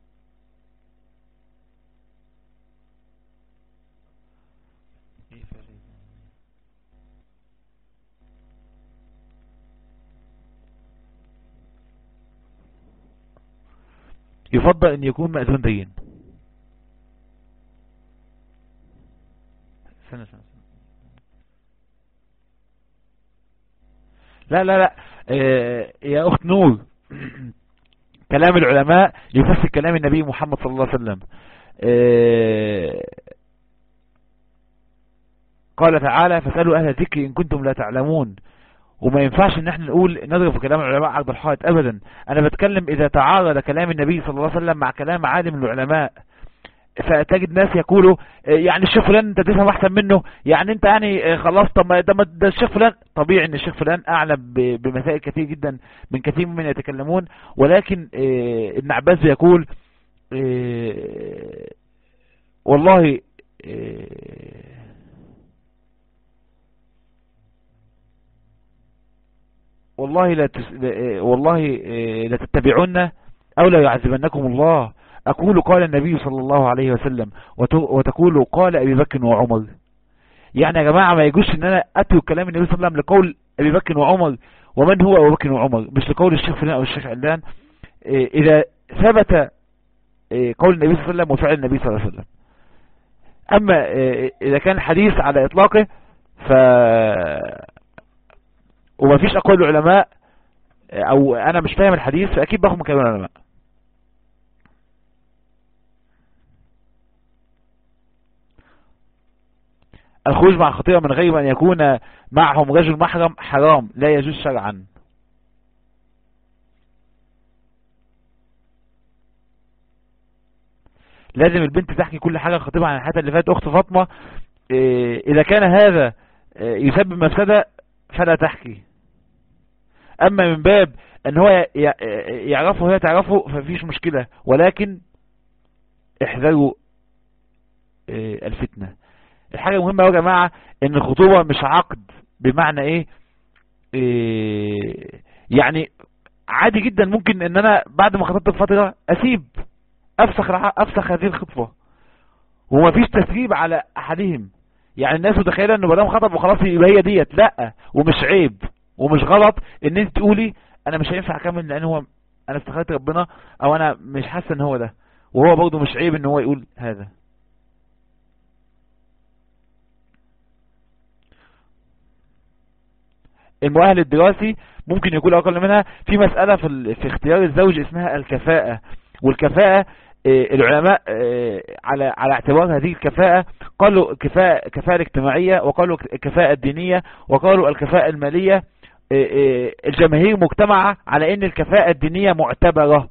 يفضل ان يكون مأذون دين سنة سنة لا لا لا آه، يا اخت نور كلام العلماء يفسر كلام النبي محمد صلى الله عليه وسلم آه، قال تعالى فاسألوا اهل الذكر ان كنتم لا تعلمون وما ينفعش ان احنا نقول نضرب في كلام العلماء عرض الحائط ابدا انا بتكلم اذا تعارض كلام النبي صلى الله عليه وسلم مع كلام عالم العلماء فتجد ناس يقولوا آه، يعني الشيخ فلان انت تفهم احسن منه يعني انت يعني آه، خلاص طب ما ده ما- ده الشيخ فلان طبيعي ان الشيخ فلان اعلم ب- بمسائل كثير جدا من كثير ممن يتكلمون ولكن آه، ابن عباس يقول آه، والله آه، والله لا تس... لا- والله آه، لا تتبعون او لا يعذبنكم الله اقول قال النبي صلى الله عليه وسلم وت... وتقول قال ابي بكر وعمر يعني يا جماعة ما يجوش ان انا اترك كلام النبي صلى الله عليه وسلم لقول ابي بكر وعمر ومن هو ابو بكر وعمر مش لقول الشيخ فلان او الشيخ علان آه، اذا ثبت آه، قول النبي صلى الله عليه وسلم وفعل النبي صلى الله عليه وسلم اما آه، اذا كان الحديث على اطلاقه ف وما فيش اقوال العلماء او انا مش فاهم الحديث فاكيد باخد من كلام العلماء الخروج مع خطيئة من غير ان يكون معهم رجل محرم حرام لا يجوز شرعا لازم البنت تحكي كل حاجة خطيبها عن الحياة اللي فاتت اخت فاطمة إيه، اذا كان هذا إيه، يسبب مفسدة فلا تحكي اما من باب ان هو ي- ي- يعرفه وهي تعرفه فمفيش مشكلة ولكن احذروا إيه، الفتنة الحاجة المهمة يا جماعة ان الخطوبة مش عقد بمعنى ايه, إيه يعني عادي جدا ممكن ان انا بعد ما خطبت بفترة اسيب افسخ الع- افسخ هذه الخطبة ومفيش تسريب على احدهم يعني الناس متخيله انه مدام خطب وخلاص يبقى هي ديت لا ومش عيب ومش غلط ان انت تقولي انا مش هينفع اكمل لان هو انا استخدت ربنا او انا مش حاسه ان هو ده وهو برضه مش عيب ان هو يقول هذا المؤهل الدراسي ممكن يكون اقل منها في مسألة في, ال- في اختيار الزوج اسمها الكفاءة والكفاءة آه، العلماء آه، على على اعتبار هذه الكفاءة قالوا كفاءة كفاءة الاجتماعية وقالوا الكفاءة الدينية وقالوا الكفاءة المالية آه، آه، الجماهير مجتمعة على ان الكفاءة الدينية معتبرة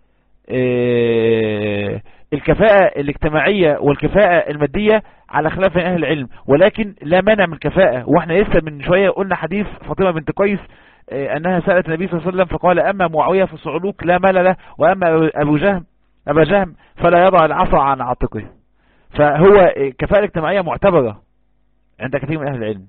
آه، الكفاءة الاجتماعية والكفاءة المادية على خلاف من اهل العلم ولكن لا مانع من الكفاءة واحنا لسه من شوية قلنا حديث فاطمة بنت قيس آه، انها سألت النبي صلى الله عليه وسلم فقال اما معاوية في الصعلوك لا مال له واما ابو جهم ابا جهم فلا يضع العصا عن عاتقه فهو الكفاءة الاجتماعية معتبرة عند كثير من اهل العلم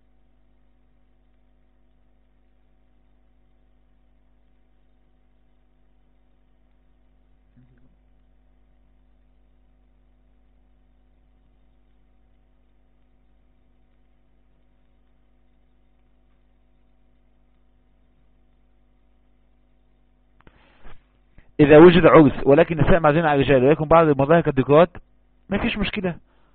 إذا وجد عرس ولكن النساء معزين على الرجال ولكن بعض المظاهر كالذكرات ما فيش مشكلة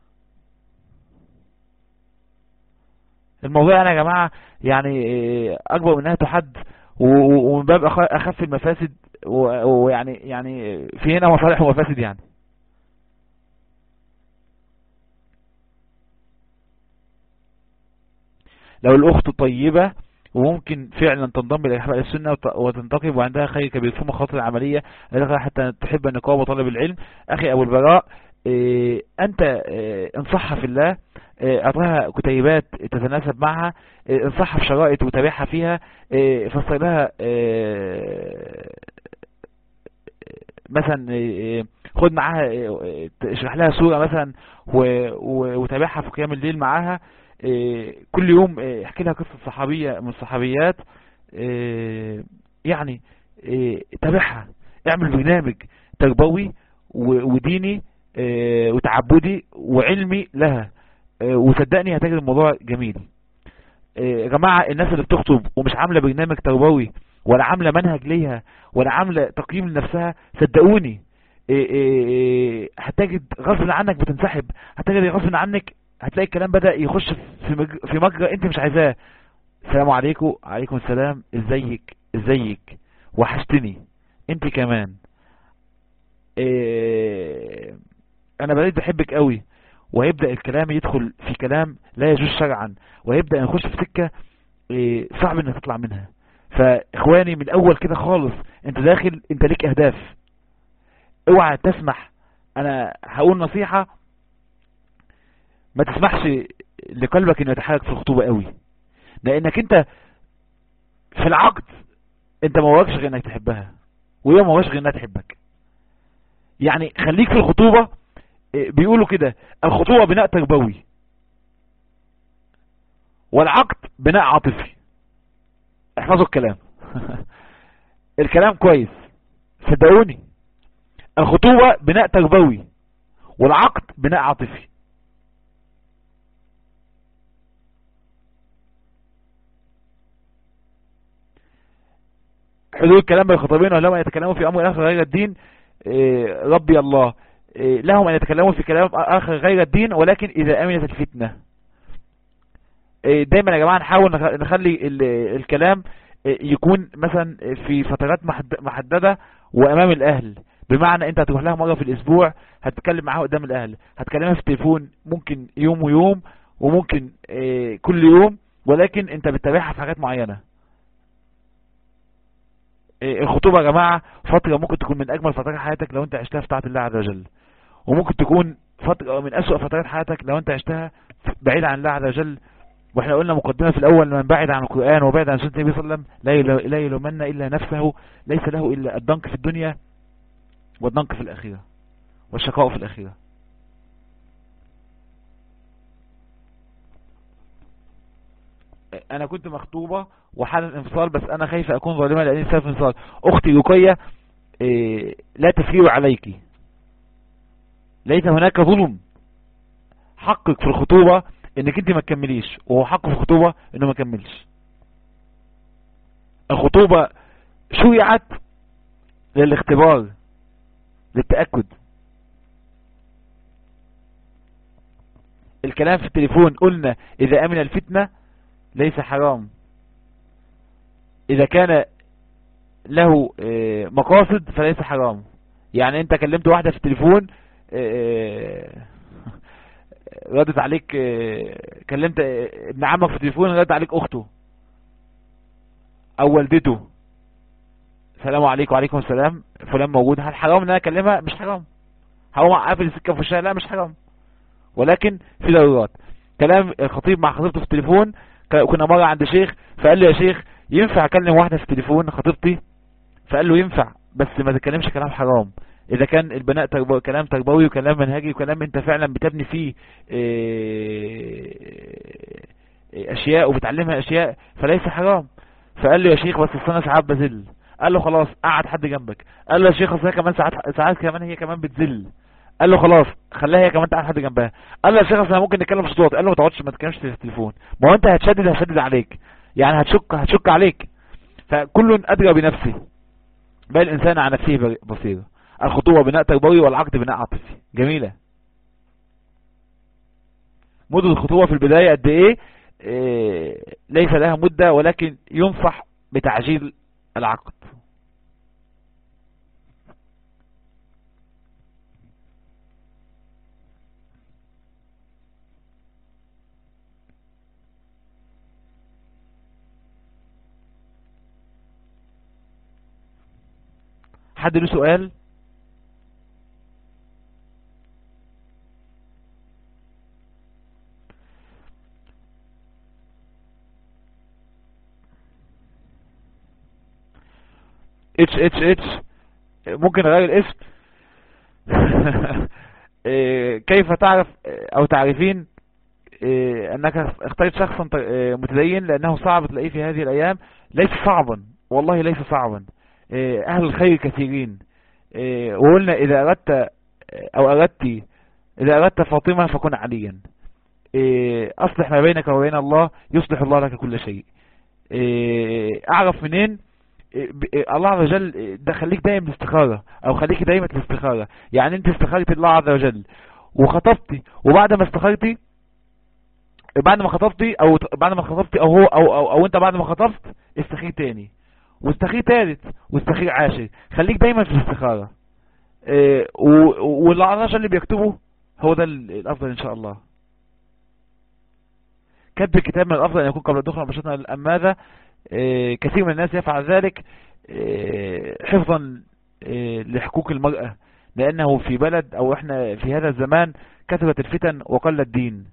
الموضوع أنا يا جماعة يعني آه، أكبر من أنها تحد و- و- ومن باب أخ- أخف المفاسد و- ويعني يعني في هنا مصالح ومفاسد يعني لو الأخت طيبة وممكن فعلا تنضم الى احباء السنة وت- وتنتقب وعندها خير كبير ثم خاطر العملية لذلك حتى تحب النقاب وطلب العلم اخي ابو البراء إيه، انت إيه، انصحها في الله إيه، اعطيها كتيبات تتناسب معها إيه، انصحها في شرائط وتابعها فيها إيه، فسر لها إيه، مثلا إيه، خد معاها إيه، اشرح لها سورة مثلا و- و- وتابعها في قيام الليل معاها إيه، كل يوم إيه، احكي لها قصة صحابية من الصحابيات إيه، يعني إيه، تابعها اعمل برنامج تربوي و- وديني إيه، وتعبدي وعلمي لها إيه، وصدقني هتجد الموضوع جميل إيه، يا جماعة الناس اللي بتخطب ومش عاملة برنامج تربوي ولا عاملة منهج ليها ولا عاملة تقييم لنفسها صدقوني إيه إيه إيه هتجد غصب عنك بتنسحب هتجد غصب عنك هتلاقي الكلام بدأ يخش في مج- في مجرى انت مش عايزاه السلام عليكم عليكم السلام ازيك ازيك وحشتني انت كمان إيه انا بقيت بحبك قوي وهيبدأ الكلام يدخل في كلام لا يجوز شرعا وهيبدأ يخش في سكة إيه صعب انك تطلع منها فاخواني من الاول كده خالص انت داخل انت ليك اهداف اوعى تسمح انا هقول نصيحة ما تسمحش لقلبك انه يتحرك في الخطوبة قوي لانك انت في العقد انت ما وراكش غير انك تحبها وهي ما وراش غير انها تحبك يعني خليك في الخطوبة إيه، بيقولوا كده الخطوبة بناء تربوي والعقد بناء عاطفي احفظوا الكلام الكلام كويس صدقوني الخطوبة بناء تربوي والعقد بناء عاطفي حدود الكلام بين الخطابين ولهم ان يتكلموا في امر اخر غير الدين إيه، ربي الله إيه، لهم ان يتكلموا في كلام اخر غير الدين ولكن اذا امنت الفتنة إيه، دايما يا جماعة نحاول نخ- نخلي ال- الكلام إيه، يكون مثلا في فترات محد- محددة وامام الاهل بمعنى انت هتروح لها مرة في الاسبوع هتتكلم معاها قدام الاهل هتكلمها في التليفون ممكن يوم ويوم وممكن إيه، كل يوم ولكن انت بتتابعها في حاجات معينة إيه، الخطوبة يا جماعة فترة ممكن تكون من أجمل فترات حياتك لو أنت عشتها في طاعة الله عز وجل وممكن تكون فترة من أسوأ فترات حياتك لو أنت عشتها بعيد عن الله عز وجل واحنا قلنا مقدمة في الأول من بعد عن القرآن وبعد عن سنة النبي صلى الله عليه وسلم لا يل- لا يلومن إلا نفسه ليس له إلا الضنك في الدنيا والضنك في الآخرة والشقاء في الآخرة انا كنت مخطوبة وحالة انفصال بس انا خايفة اكون ظالمة لاني سبب انفصال اختي رقية إيه، لا تسير عليك ليس هناك ظلم حقك في الخطوبة انك انت ما تكمليش وهو حقه في الخطوبة انه ما كملش الخطوبة شرعت للاختبار للتأكد الكلام في التليفون قلنا اذا امن الفتنة ليس حرام اذا كان له آه، مقاصد فليس حرام يعني انت كلمت واحدة في التليفون آه، ردت عليك آه، كلمت آه، ابن عمك في التليفون ردت عليك اخته او والدته السلام عليكم وعليكم السلام فلان موجود هل حرام ان انا اكلمها مش حرام حرام اقفل السكه في وشها لا مش حرام ولكن في ضرورات كلام الخطيب مع خطيبته في التليفون ك- كنا مرة عند شيخ فقال له يا شيخ ينفع اكلم واحدة في التليفون خطيبتي فقال له ينفع بس ما تتكلمش كلام حرام اذا كان البناء تربو... كلام تربوي وكلام منهجي وكلام انت فعلا بتبني فيه إيه، إيه، اشياء وبتعلمها اشياء فليس حرام فقال له يا شيخ بس أصل انا ساعات بذل قال له خلاص قعد حد جنبك قال له يا شيخ اصل هي كمان ساعات ساعات كمان هي كمان بتذل قال له خلاص خليها هي كمان تقعد حد جنبها قال له يا شيخ اصل أنا ممكن نتكلم في صوت قال له ما تقعدش ما تتكلمش في التليفون ما هو انت هتشدد هتشدد عليك يعني هتشك هتشك عليك فكل ادرى بنفسه بل الانسان عن نفسه بصير الخطوبة بناء تربوي والعقد بناء عاطفي جميلة مدة الخطوبة في البداية قد ايه إيه، ليس لها مدة ولكن ينصح بتعجيل العقد حد له سؤال اتش اتش اتش ممكن اغير الاسم إيه، كيف تعرف او تعرفين إيه، انك اخترت شخصا إيه، متدين لانه صعب تلاقيه في هذه الايام ليس صعبا والله ليس صعبا اهل الخير كثيرين وقلنا اذا اردت او اردت اذا اردت فاطمة فكن عليا اصلح ما بينك وبين الله يصلح الله لك كل شيء اعرف منين الله عز وجل ده خليك دايما الاستخارة او خليك دايما الاستخارة يعني انت استخارت الله عز وجل وخطبتي وبعد ما استخارتي بعد ما خطبتي او بعد ما خطبتي او هو او, أو, أو انت بعد ما خطبت استخير تاني واستخير تالت واستخير عاشر خليك دايما في الاستخارة اه والله عز وجل اللي بيكتبه هو ده الافضل ان شاء الله كتب الكتاب من الافضل ان يكون قبل الدخول مباشرة ام ماذا كثير من الناس يفعل ذلك حفظا لحقوق المرأة لأنه في بلد أو إحنا في هذا الزمان كثرت الفتن وقل الدين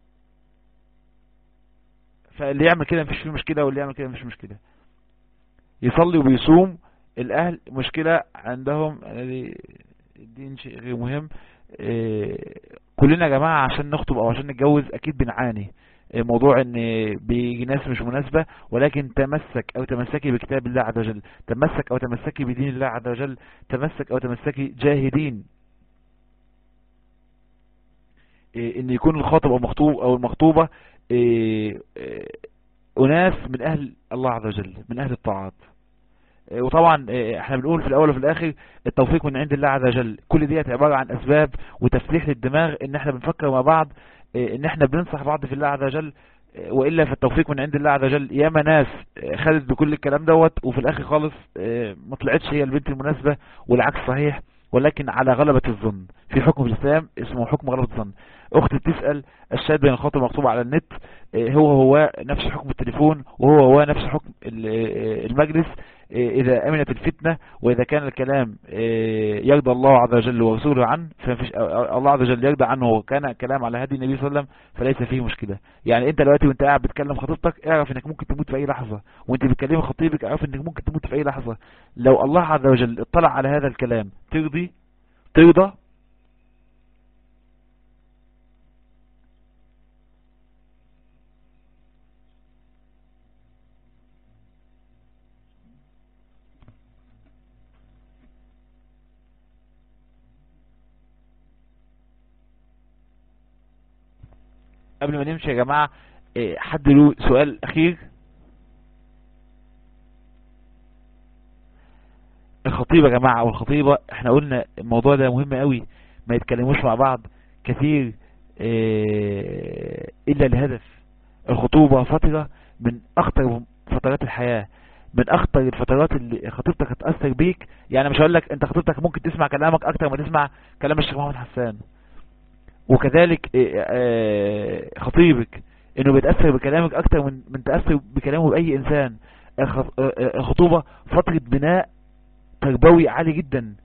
فاللي يعمل كده مفيش فيه مشكلة واللي يعمل كده مفيش مشكلة يصلي وبيصوم الأهل مشكلة عندهم الدين شيء غير مهم كلنا يا جماعة عشان نخطب أو عشان نتجوز أكيد بنعاني موضوع ان بيجي ناس مش مناسبة ولكن تمسك او تمسكي بكتاب الله عز وجل تمسك او تمسكي بدين الله عز وجل تمسك او تمسكي جاهدين ان يكون الخاطب او المخطوب او المخطوبة اناس من اهل الله عز وجل من اهل الطاعات وطبعا احنا بنقول في الاول وفي الاخر التوفيق من عند الله عز وجل كل ديت عبارة عن اسباب وتفليح للدماغ ان احنا بنفكر مع بعض ان احنا بننصح بعض في الله عز وجل وإلا فالتوفيق من عند الله عز وجل ياما ناس خدت بكل الكلام دوت وفي الاخر خالص ما طلعتش هي البنت المناسبة والعكس صحيح ولكن على غلبة الظن في حكم في الإسلام اسمه حكم غلبة الظن أختي بتسأل الشاهد بين الخاطر المكتوب على النت هو هو نفس حكم التليفون وهو هو نفس حكم المجلس إذا أمنت الفتنة وإذا كان الكلام يرضى الله عز وجل ورسوله عنه فمفيش الله عز وجل يرضى عنه وكان كلام على هدي النبي صلى الله عليه وسلم فليس فيه مشكلة يعني انت دلوقتي وانت قاعد بتكلم خطيبتك اعرف انك ممكن تموت في اي لحظة وانت بتكلم خطيبك اعرف انك ممكن تموت في اي لحظة لو الله عز وجل اطلع على هذا الكلام ترضي ترضى قبل ما نمشي يا جماعة حد له سؤال اخير الخطيبة يا جماعة او الخطيبة احنا قلنا الموضوع ده مهم قوي ما يتكلموش مع بعض كثير الا لهدف الخطوبة فترة من اخطر فترات الحياة من اخطر الفترات اللي خطيبتك هتأثر بيك يعني مش هقول لك انت خطيبتك ممكن تسمع كلامك اكتر ما تسمع كلام الشيخ محمد حسان وكذلك خطيبك انه بيتأثر بكلامك اكتر من من تأثر بكلامه بأي انسان الخطوبة فترة بناء تربوي عالي جدا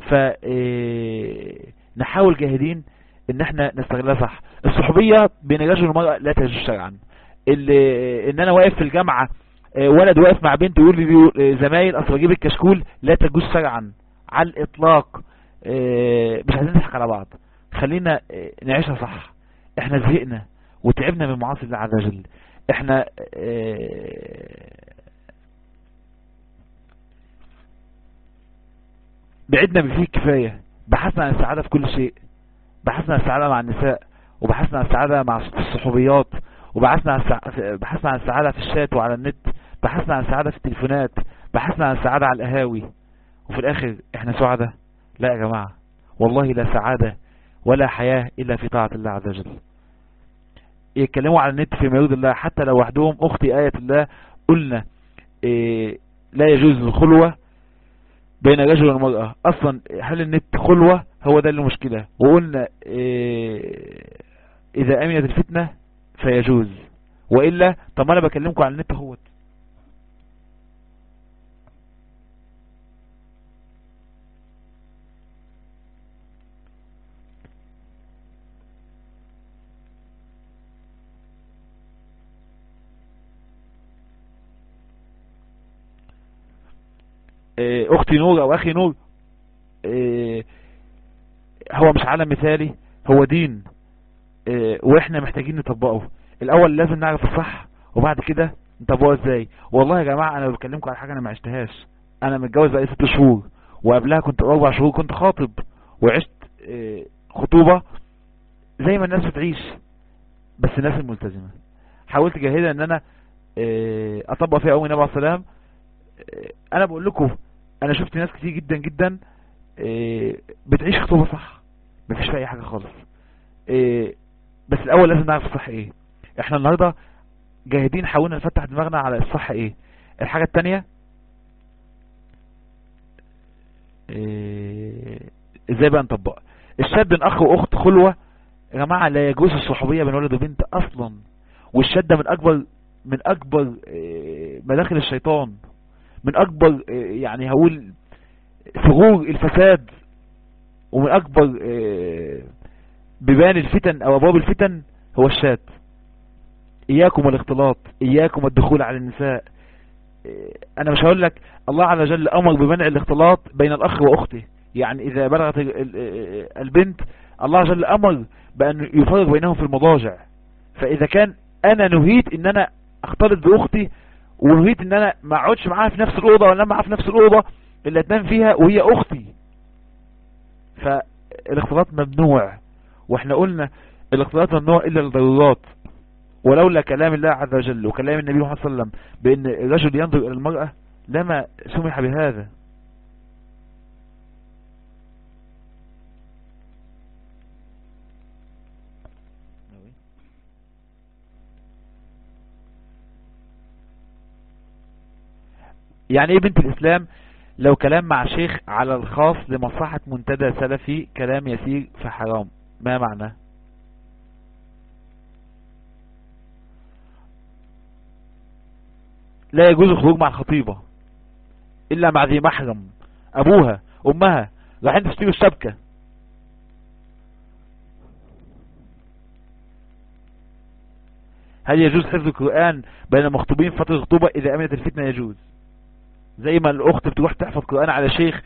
فنحاول جاهدين ان احنا نستغلها صح الصحوبية بين الرجل والمرأة لا تجوز شرعا ان انا واقف في الجامعة ولد واقف مع بنت يقول لي زمايل اصل اجيب الكشكول لا تجوز شرعا على الاطلاق مش عايزين نضحك على بعض خلينا نعيشها صح احنا زهقنا وتعبنا من معاصي الله عز وجل احنا بعدنا بفيه كفاية بحثنا عن السعادة في كل شيء بحثنا عن السعادة مع النساء وبحثنا عن السعادة مع الصحوبيات وبحثنا عن بحثنا عن السعادة في الشات وعلى النت بحثنا عن السعادة في التليفونات بحثنا عن السعادة على القهاوي وفي الاخر احنا سعادة لا يا جماعة والله لا سعادة ولا حياة إلا في طاعة الله عز وجل يتكلموا على النت في مريض الله حتى لو وحدهم أختي آية الله قلنا إيه لا يجوز الخلوة بين الرجل والمرأة أصلا هل النت خلوة هو ده المشكلة وقلنا إيه إذا أمنت الفتنة فيجوز وإلا طب أنا بكلمكم على النت هوت اه اختي نور او اخي نور اه هو مش عالم مثالي هو دين اه واحنا محتاجين نطبقه الاول لازم نعرف الصح وبعد كده نطبقه ازاي والله يا جماعة انا بكلمكم على حاجة انا ما عشتهاش انا متجوز بقالي ست شهور وقبلها كنت اربع شهور كنت خاطب وعشت اه خطوبة زي ما الناس بتعيش بس الناس الملتزمة حاولت جاهدا ان انا اه اطبق فيها اول النبي عليه السلام اه انا بقول لكم انا شفت ناس كتير جدا جدا اه بتعيش خطوبة صح مفيش فيها اي حاجة خالص بس الاول لازم نعرف الصح ايه احنا النهاردة جاهدين حاولنا نفتح دماغنا على الصح ايه الحاجة التانية ازاي بقى نطبق الشاب بين اخ واخت خلوة يا جماعة لا يجوز الصحوبية بين ولد وبنت اصلا والشدة من اكبر من اكبر مداخل الشيطان من اكبر يعني هقول ثغور الفساد ومن اكبر بيبان الفتن او ابواب الفتن هو الشات اياكم الاختلاط اياكم الدخول على النساء انا مش هقول لك الله عز وجل امر بمنع الاختلاط بين الاخ واخته يعني اذا بلغت البنت الله عز وجل امر بان يفرق بينهم في المضاجع فاذا كان انا نهيت ان انا اختلط باختي ونهيت ان انا ما اقعدش معاها في نفس الاوضه ولا معاها في نفس الاوضه اللي تنام فيها وهي اختي فالاختلاط ممنوع واحنا قلنا الاختلاط ممنوع الا للضرورات ولولا كلام الله عز وجل وكلام النبي محمد صلى الله عليه وسلم بان الرجل ينظر الى المرأة لما سمح بهذا يعني ايه بنت الاسلام لو كلام مع شيخ على الخاص لمصلحة منتدى سلفي كلام يسير فحرام ما معناه لا يجوز الخروج مع الخطيبة الا مع ذي محرم ابوها امها رايحين تشتروا الشبكة هل يجوز حفظ القرآن بين المخطوبين فترة الخطوبة اذا امنت الفتنة يجوز زي ما الاخت بتروح تحفظ قرآن على شيخ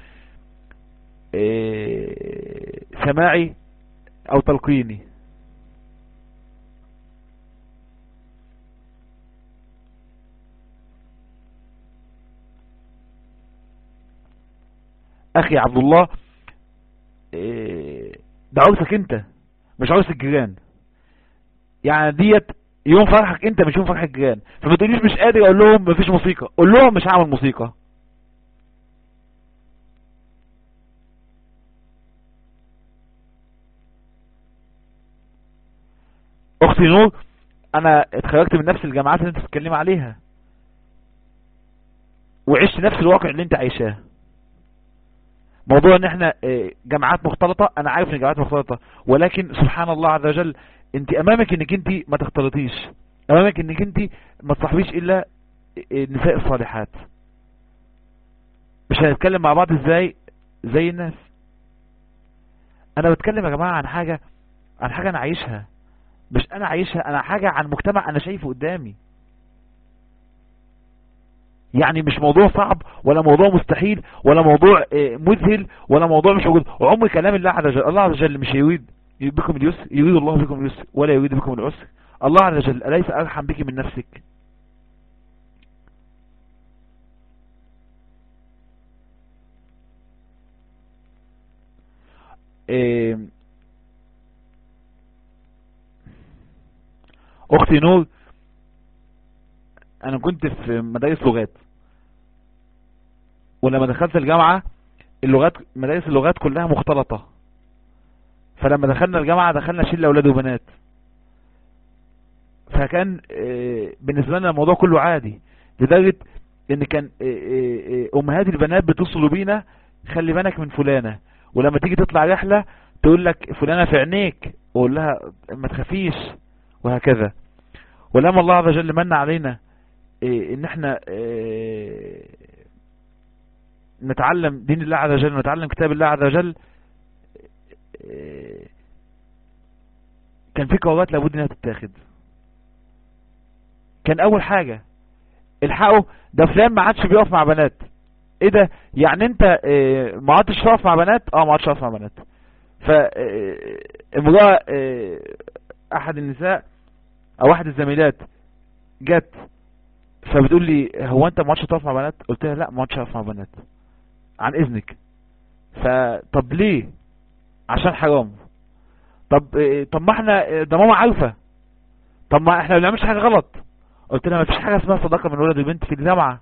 إيه سماعي او تلقيني اخي عبد الله إيه ده عرسك انت مش عرس الجيران يعني ديت يوم فرحك انت مش يوم فرح الجيران فما تقوليش مش قادر اقول لهم مفيش موسيقى قول لهم مش هعمل موسيقى اختي نور انا اتخرجت من نفس الجامعات اللي انت بتتكلم عليها وعشت نفس الواقع اللي انت عايشاه موضوع ان احنا جامعات مختلطة انا عارف ان الجامعات مختلطة ولكن سبحان الله عز وجل انت امامك انك انت ما تختلطيش امامك انك انت ما تصاحبيش الا النساء الصالحات مش هنتكلم مع بعض ازاي زي الناس انا بتكلم يا جماعة عن حاجة عن حاجة انا عايشها مش انا عايشها انا حاجة عن مجتمع انا شايفه قدامي يعني مش موضوع صعب ولا موضوع مستحيل ولا موضوع مذهل ولا موضوع مش موجود وعمر كلام الله عز وجل الله عز وجل مش يريد بكم اليسر يريد الله بكم اليسر ولا يريد بكم العسر الله عز وجل أليس أرحم بك من نفسك اختي نور انا كنت في مدارس لغات ولما دخلت الجامعة اللغات مدارس اللغات كلها مختلطة فلما دخلنا الجامعة دخلنا شلة اولاد وبنات فكان بالنسبة لنا الموضوع كله عادي لدرجة ان كان امهات البنات بتصلوا بينا خلي بالك من فلانة ولما تيجي تطلع رحلة تقول لك فلانة في عينيك وقول لها ما تخافيش وهكذا ولما الله عز وجل من علينا ان احنا نتعلم دين الله عز وجل ونتعلم كتاب الله عز وجل كان في قرارات لابد انها تتاخد كان اول حاجة الحقوا ده فلان ما عادش بيقف مع بنات ايه ده يعني انت اه ما عدتش تقف مع بنات اه ما عدتش تقف مع بنات ف اه امرأة اه احد النساء او احد الزميلات جت فبتقول لي هو انت ما عدتش تقف مع بنات قلت لها لا ما عدتش اقف مع بنات عن اذنك فطب ليه عشان حرام طب اه طب ما احنا ده ماما عارفه طب ما احنا ما بنعملش حاجه غلط قلت لها ما فيش حاجه اسمها صداقه من ولد البنت في الجامعه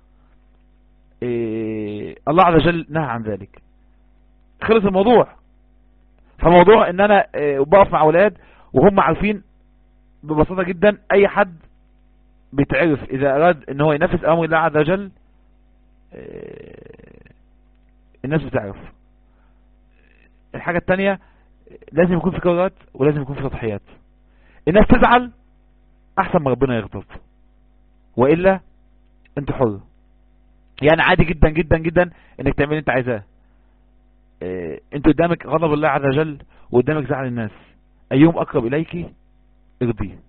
إيه الله عز وجل نهى عن ذلك خلص الموضوع فموضوع ان انا إيه بقف مع اولاد وهم عارفين ببساطه جدا اي حد بيتعرف اذا اراد ان هو ينفذ امر الله عز وجل إيه الناس بتعرف الحاجه الثانيه لازم يكون في قرارات ولازم يكون في تضحيات الناس تزعل احسن ما ربنا يغضب والا انت حر يعني عادي جدا جدا جدا انك تعمل اللي انت عايزاه اه انت قدامك غضب الله عز وجل وقدامك زعل الناس ايهم اقرب اليك ارضيه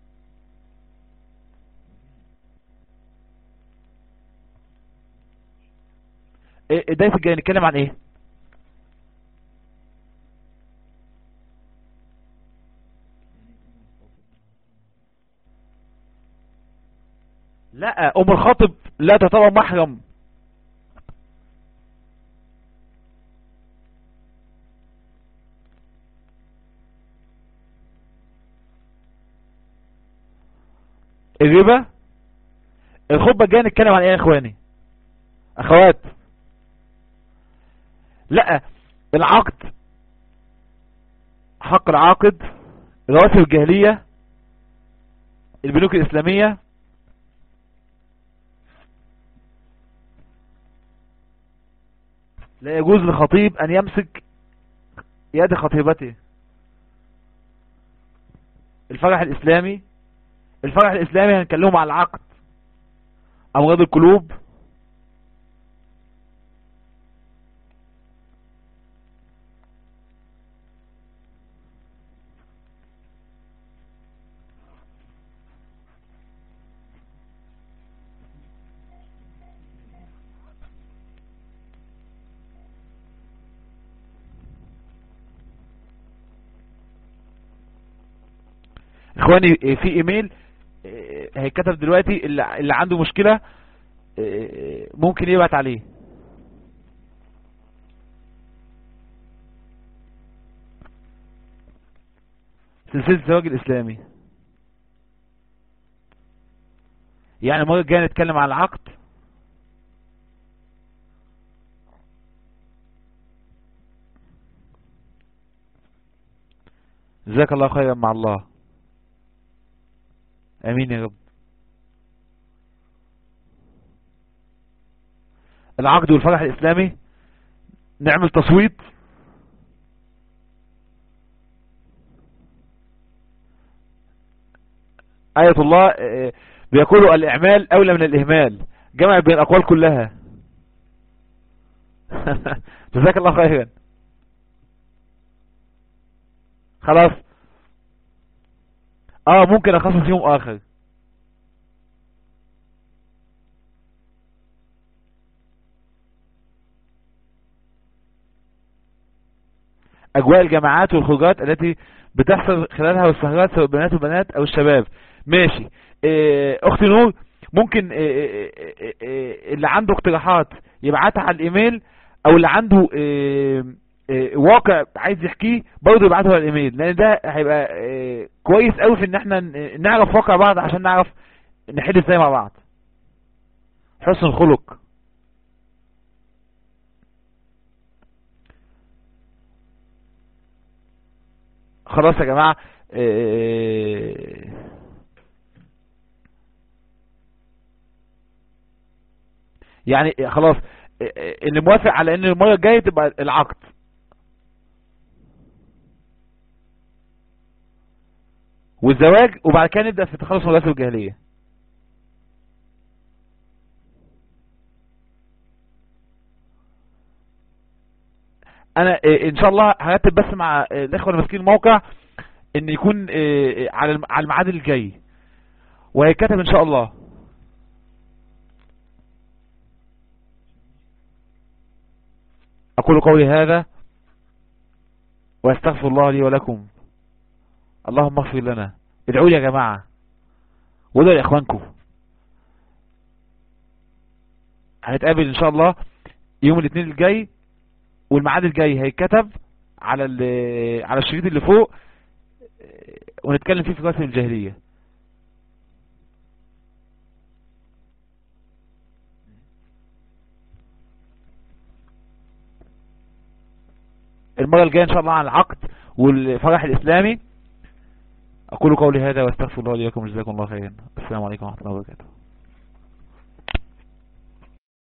الدايف الجاي نتكلم عن ايه لا ام الخاطب لا تعتبر محرم الربا الخطبه الجايه نتكلم عن ايه يا اخواني اخوات لا العقد حق العاقد رواتب الجاهليه البنوك الاسلاميه لا يجوز لخطيب ان يمسك يد خطيبته الفرح الاسلامي الفرح الاسلامي هنكلمهم على العقد امراض القلوب اخواني في ايميل هيتكتب دلوقتي اللي عنده مشكلة ممكن يبعت عليه سلسلة الزواج الاسلامي يعني المرة الجاية نتكلم على العقد جزاك الله خيرا مع الله امين يا رب العقد والفرح الاسلامي نعمل تصويت آية الله بيقولوا الإعمال أولى من الإهمال جمع بين الأقوال كلها جزاك الله خيرا خلاص اه ممكن اخصص يوم اخر اجواء الجامعات والخروجات التي بتحصل خلالها والسهرات سواء بنات وبنات او الشباب ماشي اه اختي نور ممكن اه اه اللي عنده اقتراحات يبعتها على الايميل او اللي عنده واقع عايز يحكيه برضه يبعته على الايميل لان ده هيبقى كويس قوي في ان احنا نعرف واقع بعض عشان نعرف نحل ازاي مع بعض حسن الخلق خلاص يا جماعة يعني خلاص اللي موافق على ان المرة الجاية تبقى العقد والزواج وبعد كده نبدأ في تخلص مدرسة الجاهلية انا ان شاء الله هرتب بس مع الاخوة اللي ماسكين الموقع ان يكون على على الميعاد الجاي وهيتكتب ان شاء الله أقول قولي هذا واستغفر الله لي ولكم اللهم اغفر لنا ادعوا لي يا جماعة وادعوا لإخوانكم هنتقابل إن شاء الله يوم الاثنين الجاي والميعاد الجاي هيتكتب على على الشريط اللي فوق ونتكلم فيه في قسم الجاهلية المرة الجاية ان شاء الله عن العقد والفرح الاسلامي اقول قولي هذا واستغفر الله لي ولكم جزاكم الله خيرا السلام عليكم ورحمة الله وبركاته